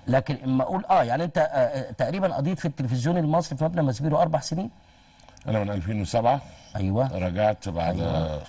لكن اما اقول اه يعني انت آه آه، تقريبا قضيت في التلفزيون المصري في مبنى مسبيرو اربع سنين انا من 2007 ايوه رجعت بعد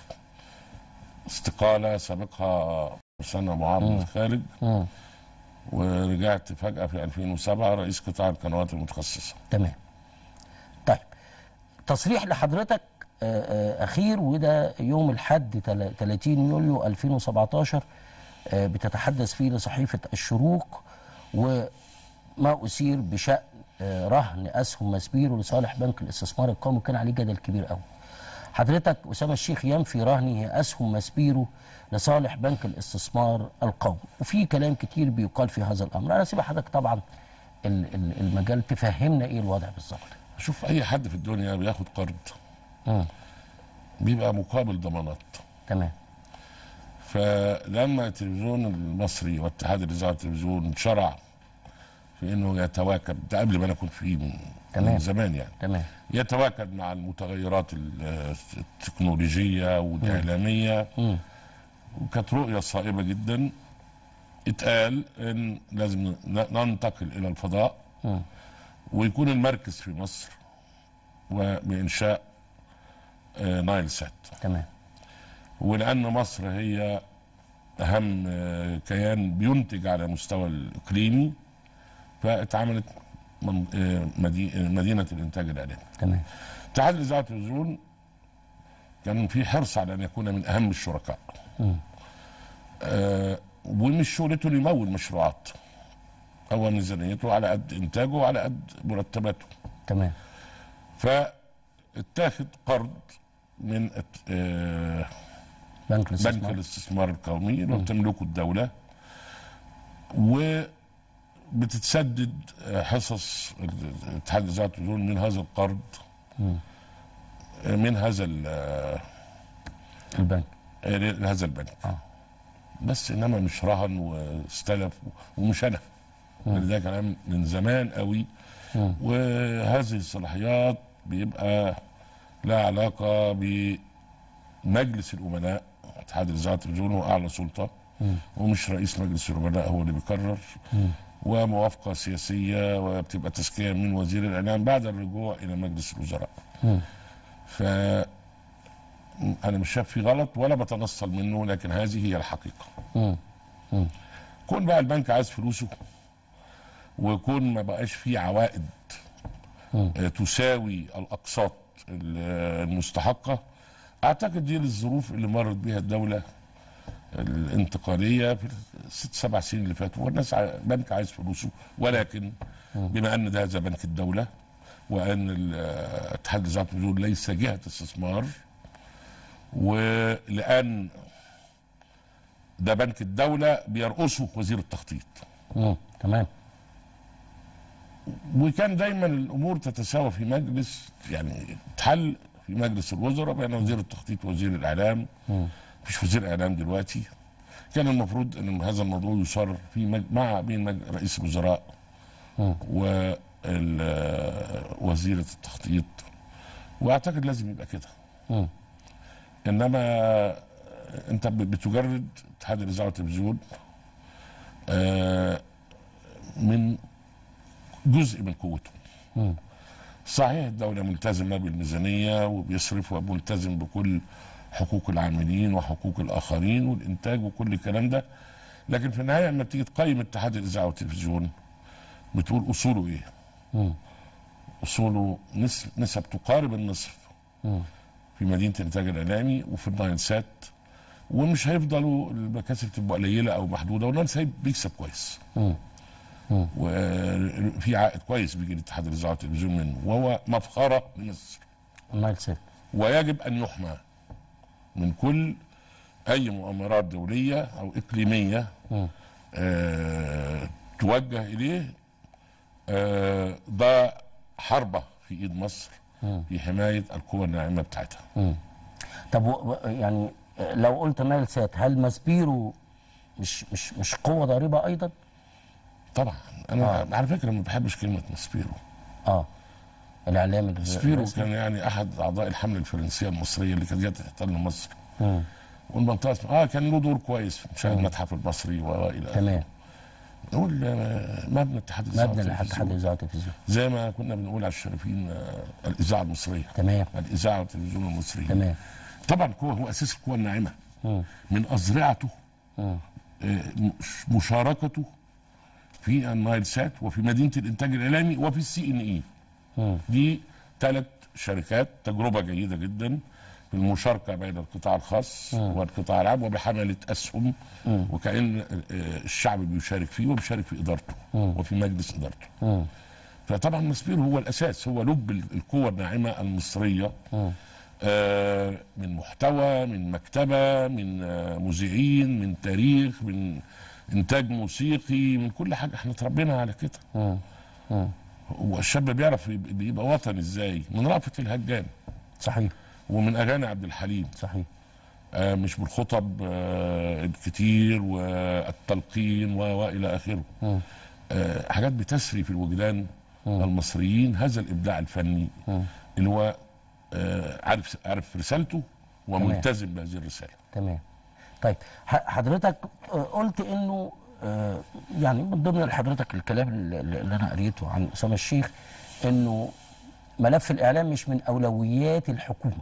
استقاله سابقها سنه معارضه خارج مم. ورجعت فجاه في 2007 رئيس قطاع القنوات المتخصصه تمام طيب تصريح لحضرتك آه، آه، اخير وده يوم الحد تل- 30 يوليو 2017 آه، بتتحدث فيه لصحيفه الشروق وما اثير بشان آه، رهن اسهم مسبيرو لصالح بنك الاستثمار القومي كان عليه جدل كبير قوي حضرتك اسامه الشيخ ينفي رهنه اسهم مسبيرو لصالح بنك الاستثمار القومي وفي كلام كتير بيقال في هذا الامر انا سيب حضرتك طبعا ال- ال- المجال تفهمنا ايه الوضع بالظبط شوف اي حد في الدنيا بياخد قرض مم. بيبقى مقابل ضمانات تمام فلما التلفزيون المصري واتحاد الاذاعه والتلفزيون شرع في انه يتواكب ده قبل ما انا كنت فيه من, تمام. من زمان يعني تمام يتواكب مع المتغيرات ال- التكنولوجيه والاعلاميه مم. وكانت رؤيه صائبه جدا اتقال ان لازم ن- ننتقل الى الفضاء مم. ويكون المركز في مصر وبانشاء آه، نايل سات تمام ولان مصر هي اهم آه، كيان بينتج على مستوى الاقليمي فاتعملت من- آه، مدي- آه، مدينه الانتاج الاعلامي. تمام اتحاد الاذاعه والتلفزيون كان في حرص على ان يكون من اهم الشركاء. مم. آه ومش شغلته انه يمول مشروعات. هو ميزانيته على قد انتاجه وعلى قد مرتباته. تمام فاتاخد قرض من الت- آه بنك بنك الاستثمار الاستثمار القومي اللي هو بتملكه الدولة وبتتسدد آه، حصص اتحاد الاذاعه والتلفزيون من هذا القرض مم. آه، من هذا ال- آه، البنك هذا البنك آه. بس انما مش رهن واستلف ومش انا لأن ده كلام من زمان قوي مم. وهذه الصلاحيات بيبقى لها علاقه بمجلس الامناء اتحاد الاذاعه والتلفزيون هو اعلى سلطه ومش رئيس مجلس الامناء هو اللي بيقرر وموافقه سياسيه وبتبقى تزكيه من وزير الاعلام بعد الرجوع الى مجلس الوزراء مم. ف انا مش شايف فيه غلط ولا بتنصل منه لكن هذه هي الحقيقه مم. مم. كون بقى البنك عايز فلوسه ويكون ما بقاش فيه عوائد مم. آه، تساوي الاقساط ال- المستحقه اعتقد دي الظروف اللي مرت بها الدوله الانتقاليه في الست سبع سنين اللي فاتوا والناس ع- بنك عايز فلوسه ولكن بما ان ده هذا بنك الدوله وان ال- اتحاد الاذاعه والتلفزيون ليس جهه استثمار ولان ده بنك الدوله بيرقصه وزير التخطيط مم. تمام وكان دايما الامور تتساوى في مجلس يعني تحل في مجلس الوزراء بين وزير التخطيط ووزير الاعلام مم. مفيش وزير اعلام دلوقتي كان المفروض ان هذا الموضوع يصار في مج... مع بين مج... رئيس الوزراء مم. ووزيرة التخطيط واعتقد لازم يبقى كده مم. انما انت ب- بتجرد اتحاد الاذاعه والتلفزيون آه، من جزء من قوته مم. صحيح الدولة ملتزمة بالميزانية وبيصرف وملتزم بكل حقوق العاملين وحقوق الآخرين والإنتاج وكل الكلام ده لكن في النهاية لما بتيجي تقيم اتحاد الإذاعة والتلفزيون بتقول أصوله إيه؟ مم. أصوله نسب, نسب تقارب النصف مم. في مدينة الإنتاج الإعلامي وفي النايل سات ومش هيفضلوا المكاسب تبقى قليلة أو محدودة والنايل سات بيكسب كويس مم. وفي عائد كويس بيجي لاتحاد الإذاعة والتلفزيون منه وهو مفخرة لمصر النايل سيت ويجب ان يحمى من كل اي مؤامرات دوليه او اقليميه مم. آه توجه اليه آه ده حربه في ايد مصر مم. في حمايه القوى الناعمه بتاعتها مم. طب و... و- يعني لو قلت نايل سات هل ماسبيرو مش مش مش قوه ضاربه ايضا؟ طبعا انا آه. على فكره ما بحبش كلمه ماسبيرو اه الاعلام اللي ماسبيرو الرسمي. كان يعني احد اعضاء الحمله الفرنسيه المصريه اللي كانت جايه تحتل مصر مم. والمنطقه اسمها- اه كان له دور كويس في انشاء المتحف المصري والى اخره تمام نقول آه، مبنى اتحاد الاذاعه مبنى والتلفزيون. لاتحاد الاذاعه والتلفزيون زي ما كنا بنقول على الشريفين آه، الاذاعه المصريه تمام الاذاعه والتلفزيون المصريين تمام طبعا هو هو اساس القوى الناعمه مم. من اذرعته مم. آه، مش- مشاركته في النايل سات وفي مدينه الانتاج الاعلامي وفي السي ان اي مم. دي ثلاث شركات تجربه جيده جدا في المشاركه بين القطاع الخاص والقطاع العام وبحمله اسهم وكان آه، الشعب بيشارك فيه وبيشارك في ادارته وفي مجلس ادارته مم. فطبعا مسبير هو الاساس هو لب ال- القوه الناعمه المصريه آه من محتوى من مكتبه من آه مذيعين من تاريخ من انتاج موسيقي من كل حاجه احنا اتربينا على كده مم. مم. هو الشاب بيعرف يبقى بيبقى وطني ازاي من رأفت الهجان صحيح ومن اغاني عبد الحليم صحيح آه مش بالخطب آه الكتير والتلقين و- والى اخره مم. آه حاجات بتسري في الوجدان المصريين هذا الابداع الفني اللي هو آه عارف عارف رسالته وملتزم بهذه الرساله تمام طيب ح- حضرتك آه، قلت انه آه، يعني من ضمن حضرتك الكلام اللي اللي انا قريته عن اسامه الشيخ انه ملف الاعلام مش من اولويات الحكومه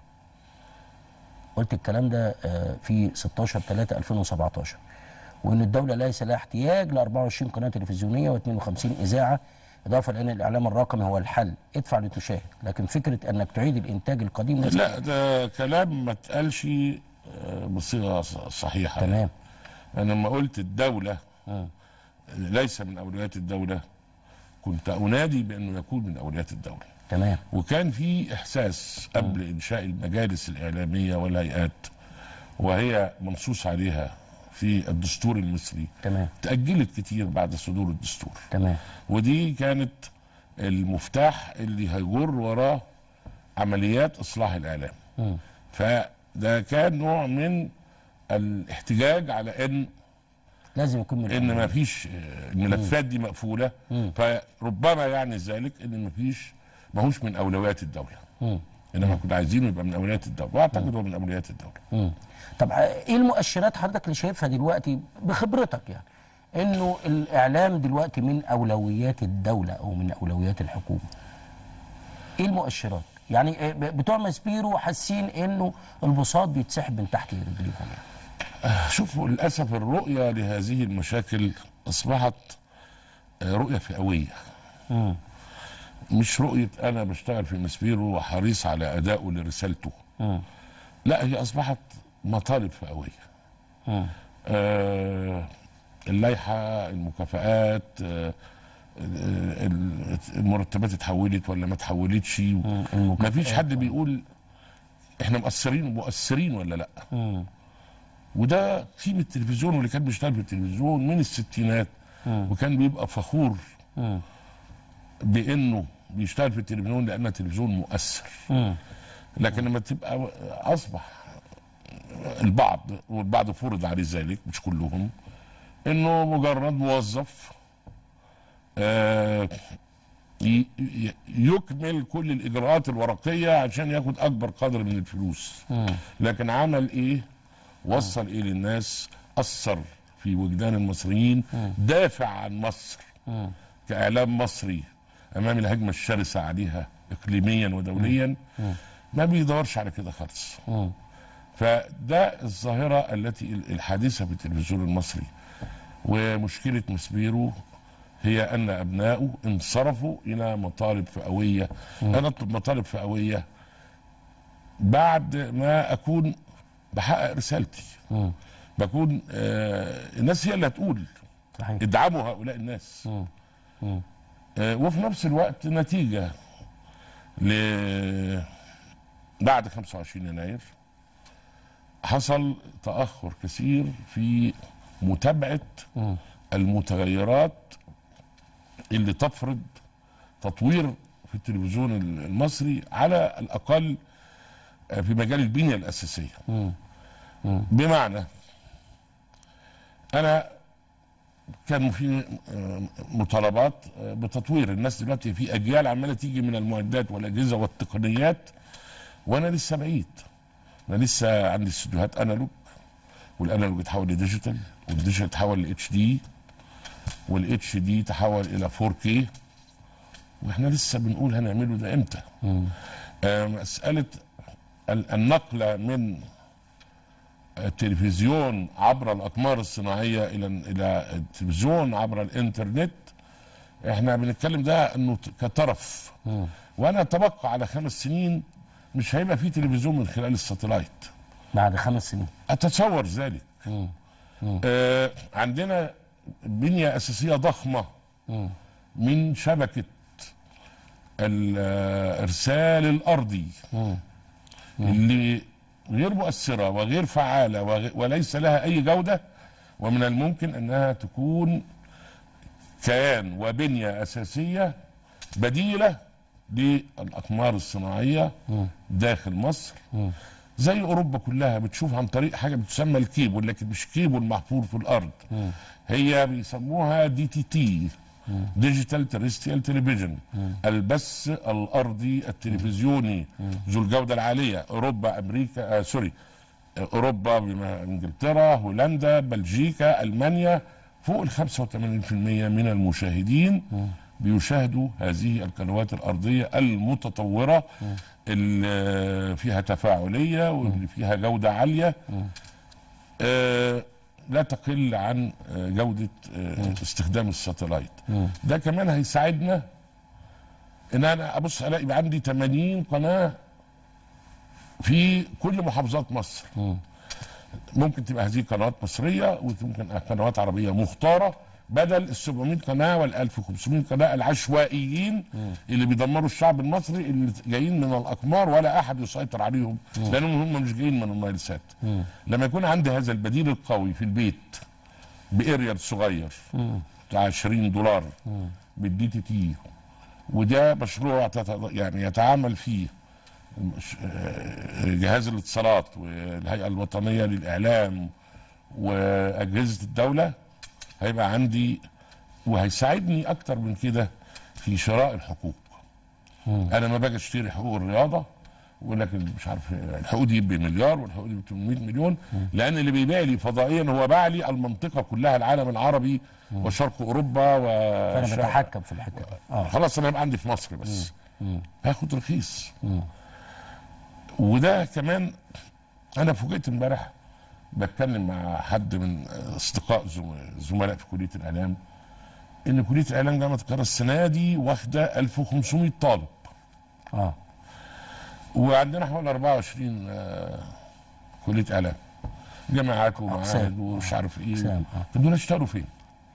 قلت الكلام ده آه، في 16 3 2017 وان الدوله ليس لها احتياج ل 24 قناه تلفزيونيه و52 اذاعه اضافه لان الاعلام الرقمي هو الحل ادفع لتشاهد لكن فكره انك تعيد الانتاج القديم ليس لا ده كلام ما اتقالش آه، بصيغه ص- صحيحه تمام انا لما قلت الدوله مم. ليس من اولويات الدوله كنت انادي بانه يكون من اولويات الدوله تمام وكان في احساس قبل انشاء المجالس الاعلاميه والهيئات وهي منصوص عليها في الدستور المصري تمام تاجلت كتير بعد صدور الدستور تمام ودي كانت المفتاح اللي هيجر وراه عمليات اصلاح الاعلام مم. فده كان نوع من الاحتجاج على ان لازم يكون من ان ما فيش الملفات دي مقفوله فربما يعني ذلك ان ما فيش ماهوش من اولويات الدوله مم. انما كنا عايزينه يبقى من اولويات الدوله واعتقد هو من اولويات الدوله مم. طب ايه المؤشرات حضرتك اللي شايفها دلوقتي بخبرتك يعني انه الاعلام دلوقتي من اولويات الدوله او من اولويات الحكومه ايه المؤشرات يعني إيه ب- بتوع ماسبيرو حاسين انه البساط بيتسحب من تحت رجليهم يعني. شوفوا للاسف الرؤيه لهذه المشاكل اصبحت آه، رؤيه فئويه مم. مش رؤيه انا بشتغل في مسبيرو وحريص على ادائه لرسالته مم. لا هي اصبحت مطالب فئويه مم. آه، اللائحه المكافآت آه، ال- المرتبات اتحولت ولا ما اتحولتش ما فيش حد بيقول احنا مقصرين ومؤثرين ولا لا مم. وده قيمه التلفزيون واللي كان بيشتغل في التلفزيون من الستينات وكان بيبقى فخور مم. بانه بيشتغل في التلفزيون لان التلفزيون مؤثر مم. لكن لما تبقى اصبح البعض والبعض فرض عليه ذلك مش كلهم انه مجرد موظف آه، ي- ي- يكمل كل الاجراءات الورقيه عشان ياخد اكبر قدر من الفلوس لكن عمل ايه وصل ايه للناس اثر في وجدان المصريين دافع عن مصر كاعلام مصري امام الهجمه الشرسه عليها اقليميا ودوليا ما بيدورش على كده خالص مم. فده الظاهرة التي الحادثة في التلفزيون المصري ومشكلة مسبيرو هي أن أبناؤه انصرفوا إلى مطالب فئوية أنا أطلب مطالب فئوية بعد ما أكون بحقق رسالتي مم. بكون آه الناس هي اللي هتقول صحيح ادعموا هؤلاء الناس مم. مم. آه، وفي نفس الوقت نتيجة ل بعد 25 يناير حصل تأخر كثير في متابعة مم. المتغيرات اللي تفرض تطوير في التلفزيون المصري على الأقل آه، في مجال البنية الأساسية مم. مم. بمعنى انا كان في آه، مطالبات آه، بتطوير الناس دلوقتي في اجيال عماله تيجي من المعدات والاجهزه والتقنيات وانا لسه بعيد انا لسه عندي استوديوهات انالوج والانالوج اتحول لديجيتال والديجيتال اتحول لاتش دي والاتش دي تحول الى 4K واحنا لسه بنقول هنعمله ده امتى آه مساله ال- النقله من التلفزيون عبر الاقمار الصناعيه الى الى التلفزيون عبر الانترنت احنا بنتكلم ده انه ت- كطرف وانا اتوقع على خمس سنين مش هيبقى في تلفزيون من خلال الساتلايت بعد خمس سنين اتصور ذلك آه عندنا بنيه اساسيه ضخمه من شبكه الارسال الارضي اللي غير مؤثره وغير فعاله وغ- وليس لها اي جوده ومن الممكن انها تكون كيان وبنيه اساسيه بديله للاقمار الصناعيه داخل مصر زي اوروبا كلها بتشوف عن طريق حاجه بتسمى الكيبل لكن مش كيبل محفور في الارض هي بيسموها دي تي تي ديجيتال تريستيال تلفزيون البث الارضي التلفزيوني ذو الجوده العاليه اوروبا امريكا آه سوري آه، اوروبا بما انجلترا هولندا بلجيكا المانيا فوق ال 85% من المشاهدين بيشاهدوا هذه القنوات الارضيه المتطوره اللي فيها تفاعليه واللي فيها جوده عاليه آه لا تقل عن آه، جوده آه، استخدام الساتلايت ده كمان هيساعدنا ان انا ابص الاقي يبقى عندي 80 قناه في كل محافظات مصر ممكن تبقى هذه قنوات مصريه وممكن قنوات عربيه مختاره بدل ال 700 قناه وال 1500 قناه العشوائيين اللي بيدمروا الشعب المصري اللي جايين من الاقمار ولا احد يسيطر عليهم لانهم هم مش جايين من النايل سات لما يكون عندي هذا البديل القوي في البيت باريال صغير بتاع 20 دولار بالدي تي تي وده مشروع تت- يعني يتعامل فيه مش- آه، جهاز الاتصالات والهيئه الوطنيه للاعلام واجهزه الدوله هيبقى عندي وهيساعدني اكتر من كده في شراء الحقوق انا ما باجي اشتري حقوق الرياضه ولكن مش عارف الحقوق دي بمليار والحقوق دي ب 800 مليون لان اللي بيبيع لي فضائيا هو باع لي المنطقه كلها العالم العربي وشرق اوروبا و فانا بتحكم في الحته دي اه خلاص انا هيبقى عندي في مصر بس هاخد رخيص وده كمان انا فوجئت امبارح بتكلم مع حد من اصدقاء زم- زملاء في كليه الاعلام ان كليه الاعلام جامعه القاهره السنه دي واخده 1500 طالب اه وعندنا حوالي 24 آه، كليه اعلام جامعات ومعاهد أقسام. ومش عارف ايه أقسام، آه. طب دول يشتغلوا فين؟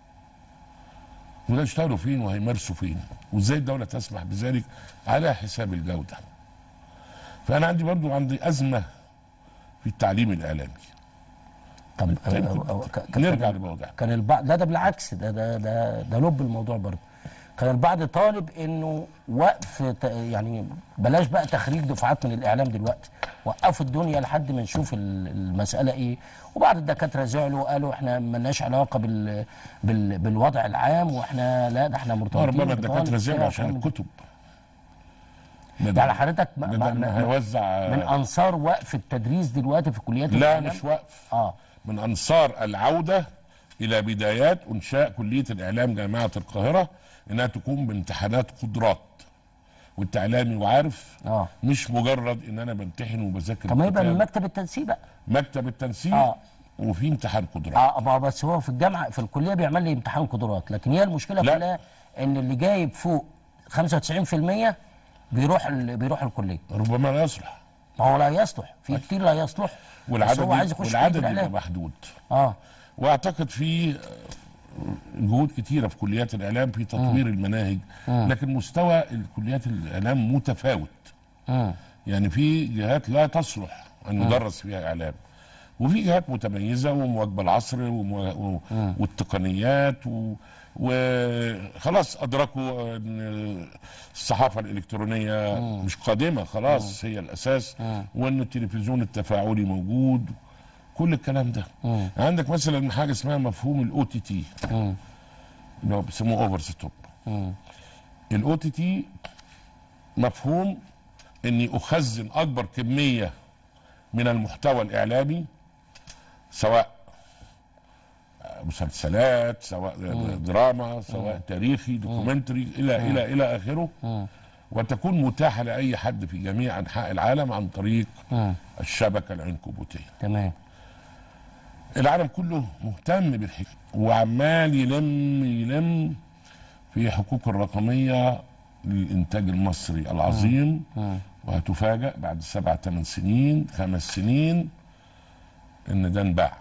دول يشتغلوا فين وهيمارسوا فين؟ وازاي الدوله تسمح بذلك على حساب الجوده؟ فانا عندي برضو عندي ازمه في التعليم الاعلامي طب طيب، آه، آه، ك- ك- نرجع كان- للموضوع كان البعض لا ده بالعكس ده ده ده ده لب الموضوع برضه كان البعض طالب انه وقف ت- يعني بلاش بقى تخريج دفعات من الاعلام دلوقتي وقفوا الدنيا لحد ما نشوف ال- المساله ايه وبعض الدكاتره زعلوا وقالوا احنا ملناش علاقه بال بال بالوضع العام واحنا لا ده احنا مرتبطين ربما بطالب الدكاتره زعلوا بتاع عشان وكلام- الكتب يعني حضرتك ما- ما- بدل ما- ما هيوزع من انصار وقف التدريس دلوقتي في كليات لا الاعلام مش وقف اه من انصار العوده الى بدايات انشاء كليه الاعلام جامعه القاهره انها تقوم بامتحانات قدرات وانت اعلامي وعارف اه مش مجرد ان انا بمتحن وبذاكر طب ما يبقى من الكتاب. مكتب التنسيق بقى مكتب التنسيق آه. وفي امتحان قدرات اه ما هو بس هو في الجامعه في الكليه بيعمل لي امتحان قدرات لكن هي المشكله لا. كلها ان اللي جايب فوق 95% بيروح ال... بيروح الكليه ربما لا يصلح ما هو لا يصلح في كتير لا يصلح بس والعدد هو عايز يخش والعدد كليه يبقى الاعلام محدود اه واعتقد في جهود كتيره في كليات الاعلام في تطوير المناهج لكن مستوى الكليات الاعلام متفاوت مم. يعني في جهات لا تصلح ان يدرس فيها اعلام وفي جهات متميزه ومواكبه العصر ومو... و... والتقنيات و... وخلاص ادركوا ان الصحافه الالكترونيه مش قادمه خلاص هي الاساس وان التلفزيون التفاعلي موجود كل الكلام ده عندك مثلا حاجه اسمها مفهوم الاو تي تي اللي هو بيسموه اوفر ذا توب الاو تي تي مفهوم اني اخزن اكبر كميه من المحتوى الاعلامي سواء مسلسلات سواء دراما سواء تاريخي دوكيومنتري الى الى الى اخره وتكون متاحه لاي حد في جميع انحاء العالم عن طريق الشبكه العنكبوتيه تمام العالم كله مهتم بالحكايه وعمال يلم يلم في حقوق الرقميه للانتاج المصري العظيم وهتفاجأ بعد سبع ثمان سنين خمس سنين ان ده انباع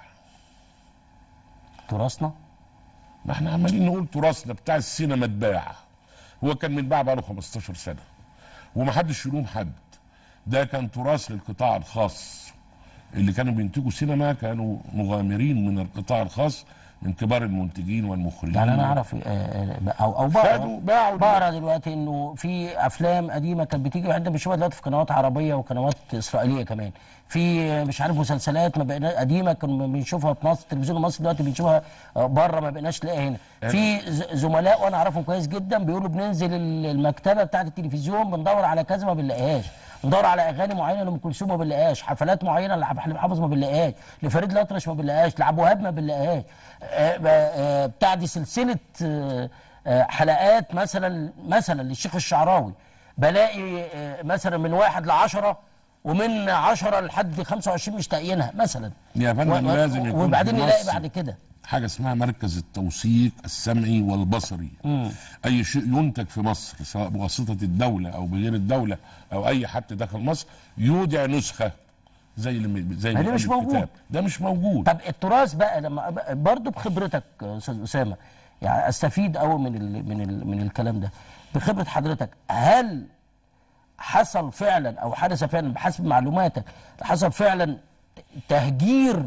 تراثنا ما احنا عمالين نقول تراثنا بتاع السينما اتباع هو كان متباع بقاله 15 سنه ومحدش يلوم حد ده كان تراث للقطاع الخاص اللي كانوا بينتجوا سينما كانوا مغامرين من القطاع الخاص من كبار المنتجين والمخرجين يعني انا اعرف آه، آه، او او خدوا بقرا باعوا بقرا دلوقتي انه في افلام قديمه كانت بتيجي احنا بنشوفها دلوقتي في قنوات عربيه وقنوات اسرائيليه كمان في آه، مش عارف مسلسلات ما بقينا قديمه كنا بنشوفها في مصر التلفزيون المصري دلوقتي بنشوفها آه، بره ما بقيناش نلاقيها هنا في ز- زملاء وانا اعرفهم كويس جدا بيقولوا بننزل ال- المكتبه بتاعه التلفزيون بندور على كذا ما بنلاقيهاش ندور على اغاني معينه لام كلثوم ما بنلاقيهاش حفلات معينه لعبد الحليم حافظ ما بنلاقيهاش لفريد الأطرش ما بنلاقيهاش لعبد الوهاب ما بنلاقيهاش آه، ب- آه، بتاع دي سلسله آه، آه، حلقات مثلا مثلا للشيخ الشعراوي بلاقي آه، مثلا من واحد لعشرة ومن عشرة لحد 25 مش لاقيينها مثلا يا فندم و- و- لازم يكون وبعدين في يلاقي مصر بعد كده حاجه اسمها مركز التوثيق السمعي والبصري اي شيء ينتج في مصر سواء بواسطه الدوله او بغير الدوله او اي حد دخل مصر يودع نسخه زي اللي زي ما ده اللي مش في الكتاب. موجود. ده مش موجود طب التراث بقى لما برضه بخبرتك يا استاذ اسامه يعني استفيد قوي من ال من ال من الكلام ده بخبره حضرتك هل حصل فعلا او حدث فعلا بحسب معلوماتك حصل فعلا تهجير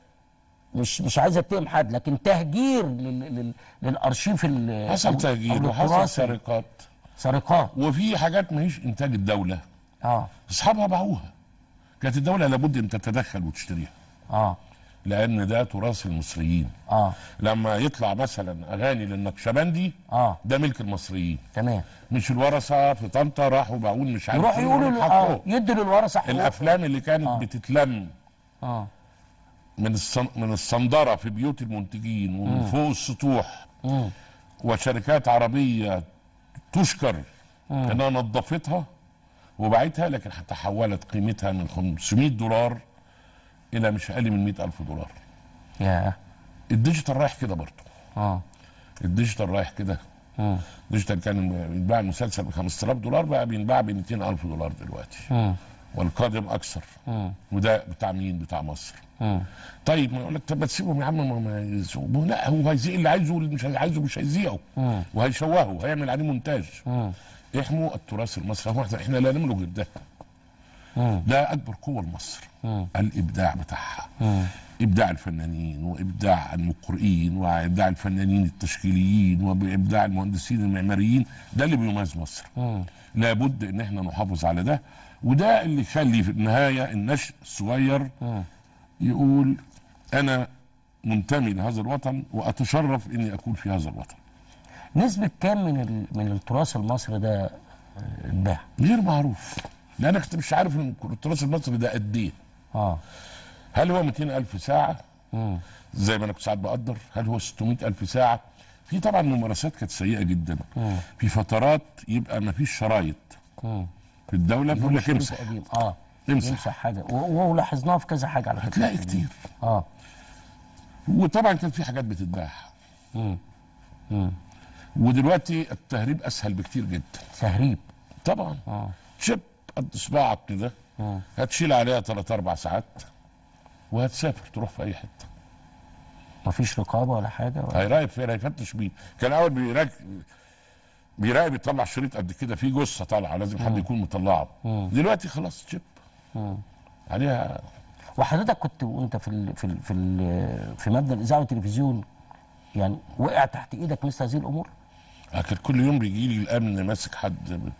مش مش عايز اتهم حد لكن تهجير لل لل للارشيف ال- حصل أو- تهجير أو وحصل للتراث سرقات سرقات وفي حاجات ماهيش انتاج الدوله اه اصحابها باعوها كانت الدوله لابد ان تتدخل وتشتريها اه لان ده تراث المصريين اه لما يطلع مثلا اغاني للنقشبندي اه ده ملك المصريين تمام مش الورثه في طنطا راحوا باعون مش عارف يروحوا إيه يقولوا ومن ل- اه حقهم. يدوا للورثه حقوق الافلام اللي كانت آه. بتتلم اه من الصن... من الصندره في بيوت المنتجين ومن فوق السطوح مم. وشركات عربيه تشكر انها نظفتها وباعتها لكن تحولت قيمتها من 500 دولار الى مش اقل من 100 الف دولار يا الديجيتال رايح كده برضه اه الديجيتال رايح كده مم. الديجيتال كان بيتباع المسلسل ب 5000 دولار بقى بينباع ب 200 الف دولار دلوقتي مم. والقادم اكثر مم. وده بتاع مين بتاع مصر مم. طيب ما يقول لك طب ما تسيبهم يا عم ما- ما يسوقوا. لا هو هيذيع اللي عايزه واللي مش عايزه مش هيذيعه مم. وهيشوهه وهيعمل عليه مونتاج مم. احموا التراث المصري هو احنا احنا لا نملك غير ده مم. ده اكبر قوه لمصر مم. الابداع بتاعها مم. ابداع الفنانين وابداع المقرئين وابداع الفنانين التشكيليين وابداع المهندسين المعماريين ده اللي بيميز مصر مم. لابد ان احنا نحافظ على ده وده اللي يخلي في النهايه النشء الصغير مم. يقول انا منتمي لهذا الوطن واتشرف اني اكون في هذا الوطن نسبة كام من ال... من التراث المصري ده آه، اتباع؟ غير معروف لانك انت مش عارف إن التراث المصري ده قد ايه اه هل هو 200 الف ساعه مم. زي ما انا كنت ساعات بقدر هل هو 600 الف ساعه في طبعا ممارسات كانت سيئه جدا في فترات يبقى ما فيش شرايط مم. في الدوله بيقول لك شريط امسح قديم اه امسح. يمسح حاجة و- ولاحظناها في كذا حاجة على فكرة هتلاقي كتير اه وطبعا كان في حاجات بتتباع مم. مم. ودلوقتي التهريب اسهل بكتير جدا تهريب طبعا اه شيب قد صباعك كده مم. هتشيل عليها ثلاث اربع ساعات وهتسافر تروح في اي حته مفيش رقابة ولا حاجة ولا هيراقب فين هيفتش بيه كان اول بيراقب بيراقب يطلع شريط قد كده فيه جثه طالعه لازم حد يكون مطلعه دلوقتي خلاص شيب مم. عليها وحضرتك كنت وانت في ال... في ال... في ال... في مبنى الاذاعه والتلفزيون يعني وقع تحت ايدك مثل هذه الامور؟ لكن كل يوم بيجي لي الامن ماسك حد ب-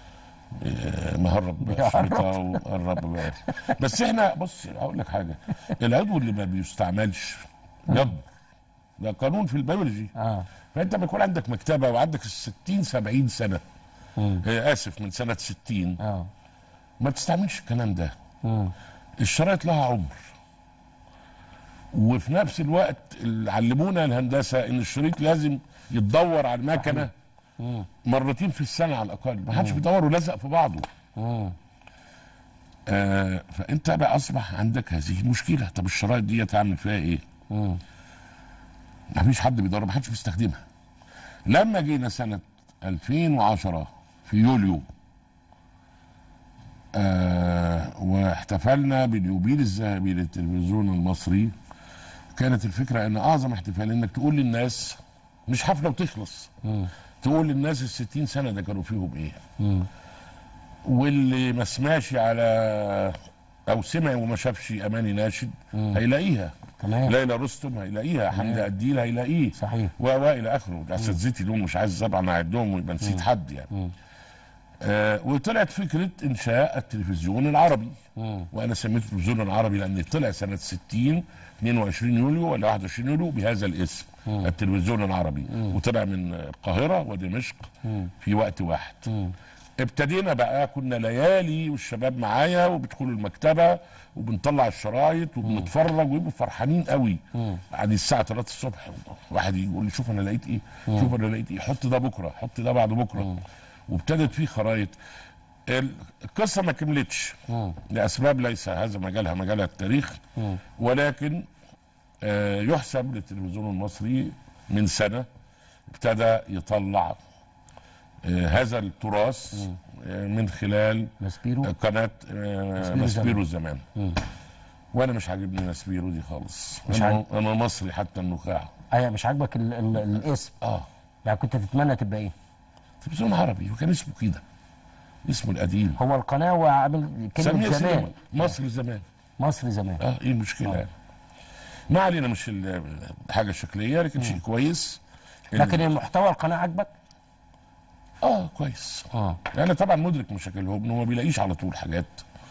ب- مهرب بيهرب. شرطه ومهرب ب- بس احنا بص اقول لك حاجه العضو اللي ما بيستعملش يضر ده قانون في البيولوجي اه فانت بيكون عندك مكتبه وعندك ال 60 70 سنه مم. آه، اسف من سنه 60 اه ما تستعملش الكلام ده مم. الشرايط لها عمر وفي نفس الوقت اللي علمونا الهندسه ان الشريط لازم يتدور على المكنه مرتين في السنه على الاقل ما حدش بيدور ولزق في بعضه مم. آه فانت بقى اصبح عندك هذه المشكله طب الشرايط دي تعمل فيها ايه؟ مم. ما فيش حد بيدور ما حدش بيستخدمها لما جينا سنه 2010 في يوليو آه واحتفلنا باليوبيل الذهبي للتلفزيون المصري كانت الفكره ان اعظم احتفال انك تقول للناس مش حفله وتخلص مم. تقول للناس ال 60 سنه ده كانوا فيهم ايه مم. واللي ما سمعش على او سمع وما شافش اماني ناشد هيلاقيها تمام ليلى رستم هيلاقيها حمدي قديل هيلاقيه صحيح و و الى اخره ده اساتذتي دول مش عايز طبعا اعدهم ويبقى نسيت حد يعني آه وطلعت فكره انشاء التلفزيون العربي مم. وانا سميته التلفزيون العربي لان طلع سنه 60 22 يوليو ولا 21 يوليو بهذا الاسم التلفزيون العربي وطلع من القاهره ودمشق في وقت واحد ابتدينا بقى كنا ليالي والشباب معايا وبيدخلوا المكتبه وبنطلع الشرايط وبنتفرج ويبقوا فرحانين قوي يعني الساعه 3 الصبح واحد يقول لي شوف انا لقيت ايه شوف انا لقيت ايه حط ده بكره حط ده بعد بكره وابتدت في خرايط ال- القصه ما كملتش لاسباب ليس هذا مجالها مجالها التاريخ ولكن آه، يحسب للتلفزيون المصري من سنه ابتدى يطلع آه، هذا التراث آه، من خلال ماسبيرو قناه آه، مسبيرو مسبيرو الزمان وانا مش عاجبني مسبيرو دي خالص مش انا انا مصري حتى النخاع ايوه مش عاجبك ال ال الاسم اه يعني كنت تتمنى تبقى ايه تلفزيون عربي وكان اسمه كده اسمه القديم هو القناه هو عامل كلمه سميه زمان سينما مصر زمان مصر زمان اه ايه المشكله يعني ما علينا مش ال- حاجه شكليه لكن شيء كويس ال- لكن المحتوى القناه عاجبك اه كويس اه انا طبعا مدرك مشاكلهم انه ما بيلاقيش على طول حاجات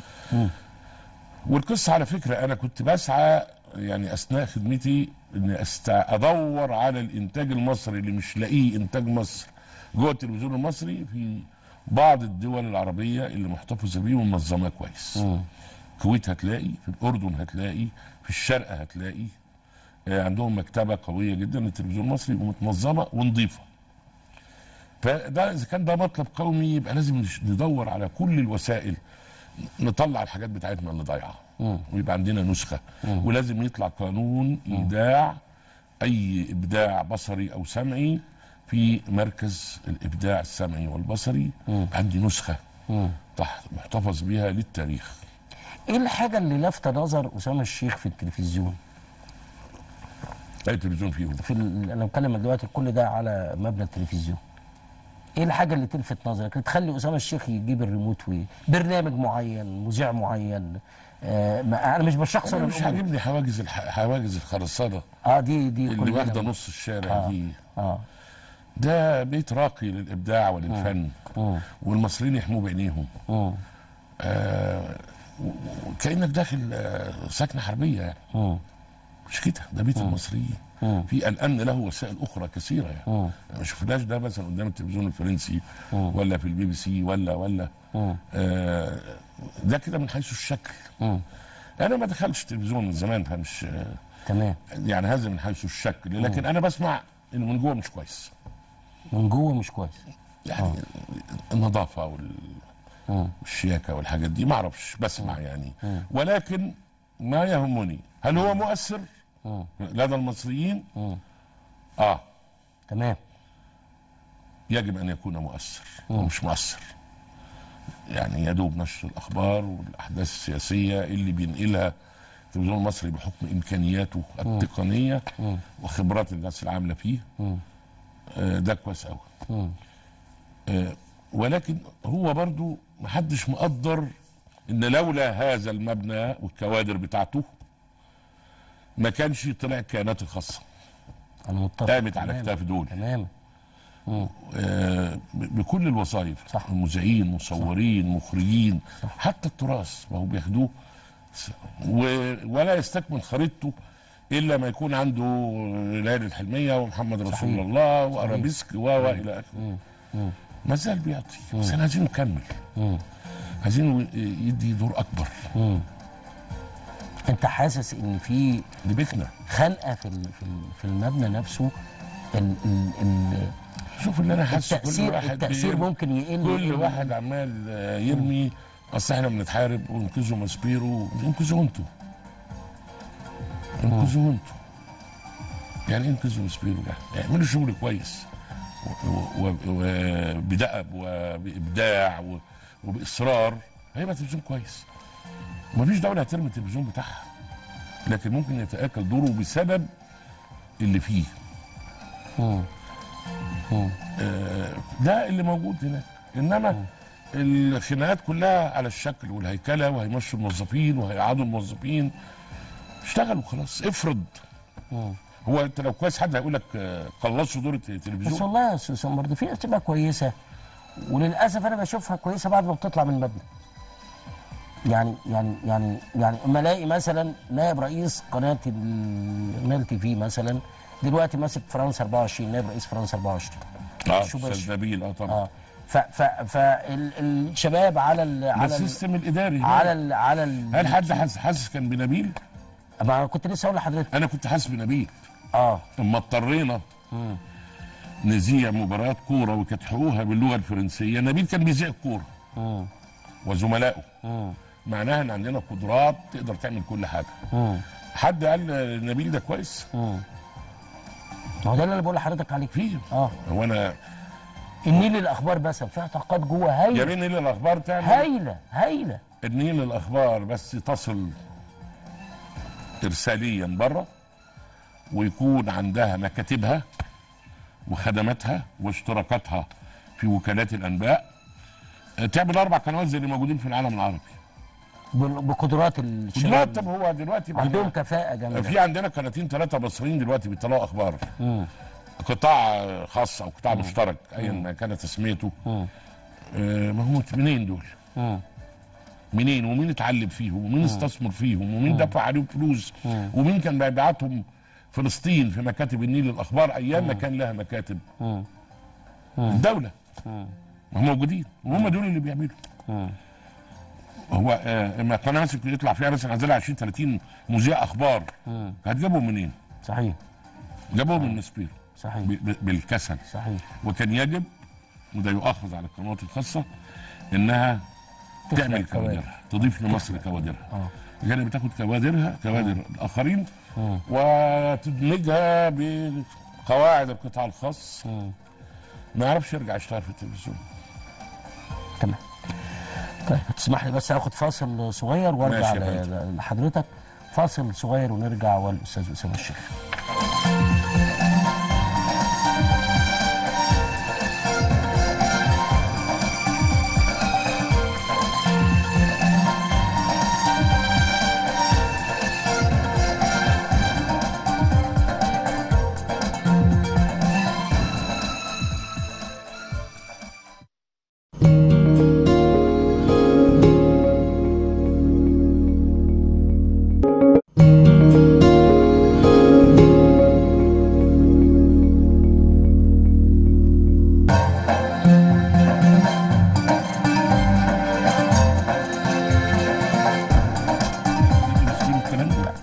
والقصه على فكره انا كنت بسعى يعني اثناء خدمتي اني أست... ادور على الانتاج المصري اللي مش لاقيه انتاج مصر جوه التلفزيون المصري في بعض الدول العربيه اللي محتفظه بيه ومنظماه كويس الكويت هتلاقي في الاردن هتلاقي في الشرق هتلاقي آه، عندهم مكتبه قويه جدا للتلفزيون المصري ومتنظمه ونظيفه فده اذا كان ده مطلب قومي يبقى لازم نش- ندور على كل الوسائل نطلع الحاجات بتاعتنا اللي ضايعه ويبقى عندنا نسخه ولازم يطلع قانون ايداع اي ابداع بصري او سمعي في مركز الابداع السمعي والبصري عندي نسخه تحت محتفظ بها للتاريخ ايه الحاجه اللي لافته نظر اسامه الشيخ في التلفزيون اي تلفزيون فيهم في ال... انا بتكلم دلوقتي كل ده على مبنى التلفزيون ايه الحاجه اللي تلفت نظرك اللي تخلي اسامه الشيخ يجيب الريموت وبرنامج معين مذيع معين آه ما انا مش بشخصن أنا مش الأمور. عاجبني حواجز الح... حواجز الخرسانه اه دي دي اللي كلنا واخده بن- نص الشارع آه. دي اه ده بيت راقي للابداع وللفن مم. والمصريين يحموه بعينيهم مم. آه و- و- كانك داخل آه سكنه حربيه يعني مم. مش كده ده بيت المصريين في الامن له وسائل اخرى كثيره يعني ما شفناش ده مثلا قدام التلفزيون الفرنسي ولا في البي بي سي ولا ولا آه ده كده من حيث الشكل مم. انا ما دخلتش تلفزيون من زمان فمش آه، تمام يعني هذا من حيث الشكل لكن انا بسمع انه من جوه مش كويس من جوه مش كويس يعني النظافه وال مم. الشياكه والحاجات دي ما اعرفش بسمع يعني ولكن ما يهمني هل هو مؤثر لدى المصريين اه تمام يجب ان يكون مؤثر ومش مؤثر يعني يدوب نشر الاخبار والاحداث السياسيه اللي بينقلها التلفزيون المصري بحكم امكانياته التقنيه وخبرات الناس العامله فيه آه ده كويس قوي آه ولكن هو برضو محدش مقدر ان لولا هذا المبنى والكوادر بتاعته ما كانش طلع الكيانات الخاصه انا متفق قامت على تمام. كتاف دول تمام آه، ب- بكل الوظائف صح. مذيعين مصورين مخرجين حتى التراث ما هو بياخدوه س- و- ولا يستكمل خريطته الا ما يكون عنده ليالي الحلميه ومحمد رسول صحيح. الله وارابيسك و و الى اخره ما زال بيعطي بس احنا عايزين نكمل عايزين يدي دور اكبر انت حاسس ان في دي بيتنا خنقه في ال- في ال- في المبنى نفسه ال ال ال شوف اللي انا حاسه كل التاثير واحد التاثير بيرمي. ممكن يقل كل يقل. واحد عمال آه، يرمي اصل احنا بنتحارب وانقذوا ماسبيرو انقذوا انتوا انقذوا انتوا يعني إيه انقذوا ماسبيرو يعني اعملوا شغل كويس و- و- و- وبدأب وبإبداع و- وبإصرار هيبقى تلفزيون كويس مفيش دولة هترمي التلفزيون بتاعها لكن ممكن يتآكل دوره بسبب اللي فيه مم. مم. ده اللي موجود هناك انما الخناقات كلها على الشكل والهيكله وهيمشوا الموظفين وهيقعدوا الموظفين اشتغلوا خلاص افرض مم. هو انت لو كويس حد هيقول لك آه، قلصوا دور بس التلفزيون والله يا استاذ سام برضه في ناس بتبقى كويسه وللاسف انا بشوفها كويسه بعد ما بتطلع من المبنى يعني يعني يعني يعني اما الاقي مثلا نائب رئيس قناه النيل تي في مثلا دلوقتي ماسك فرنسا 24 نائب رئيس فرنسا 24 اه شو بس- استاذ نبيل اه طبعا اه ف ف فالشباب على ال ده على ال السيستم الاداري هناك. على ال على ال هل حد حاسس حاسس كان بنبيل؟ ما أنا كنت لسه اقول لحضرتك انا كنت حاسس بنبيل اه اما اضطرينا نذيع مباريات كوره وكتحقوها باللغه الفرنسيه نبيل كان بيذيع الكوره مم. وزملائه مم. معناها ان عندنا قدرات تقدر تعمل كل حاجه مم. حد قال نبيل ده كويس مم. ما هو ده اللي انا بقول لحضرتك عليه فيه اه هو انا النيل الاخبار بس فيها طاقات جوه يا هايله بين نيل الاخبار تعمل هايله هايله النيل الاخبار بس تصل ارساليا بره ويكون عندها مكاتبها وخدماتها واشتراكاتها في وكالات الانباء آه، تعمل اربع قنوات زي اللي موجودين في العالم العربي بال- بقدرات دلوقتي الشباب طب هو دلوقتي بقى عندهم كفاءه جامده في عندنا قناتين ثلاثه مصريين دلوقتي بيطلعوا اخبار مم. قطاع خاص او قطاع مشترك ايا ما كانت تسميته مم. آه، ما هو منين دول؟ مم. منين ومين اتعلم فيهم ومين استثمر فيهم ومين دفع عليهم فلوس ومين كان بيبعتهم فلسطين في مكاتب النيل الاخبار ايام ما كان لها مكاتب مم. الدوله ما هم موجودين وهم دول اللي بيعملوا مم. هو آه، اما قناه مثلا يطلع فيها مثلا عندنا 20 30 مذيع اخبار مم. هتجيبهم منين؟ صحيح جابوهم من مسبيرو صحيح ب- ب- بالكسل صحيح وكان يجب وده يؤخذ على القنوات الخاصه انها تخلق تعمل كوادر. كوادرها تضيف لمصر كوادرها اه كانت بتاخد كوادرها كوادر الاخرين وتدمجها بقواعد القطاع الخاص مم. ما يعرفش يرجع يشتغل في التلفزيون تمام طيب تسمح لي بس اخد فاصل صغير وارجع ماشي يا ل- فندم. لحضرتك فاصل صغير ونرجع والاستاذ اسامه الشيخ التلفزيون الكلام ده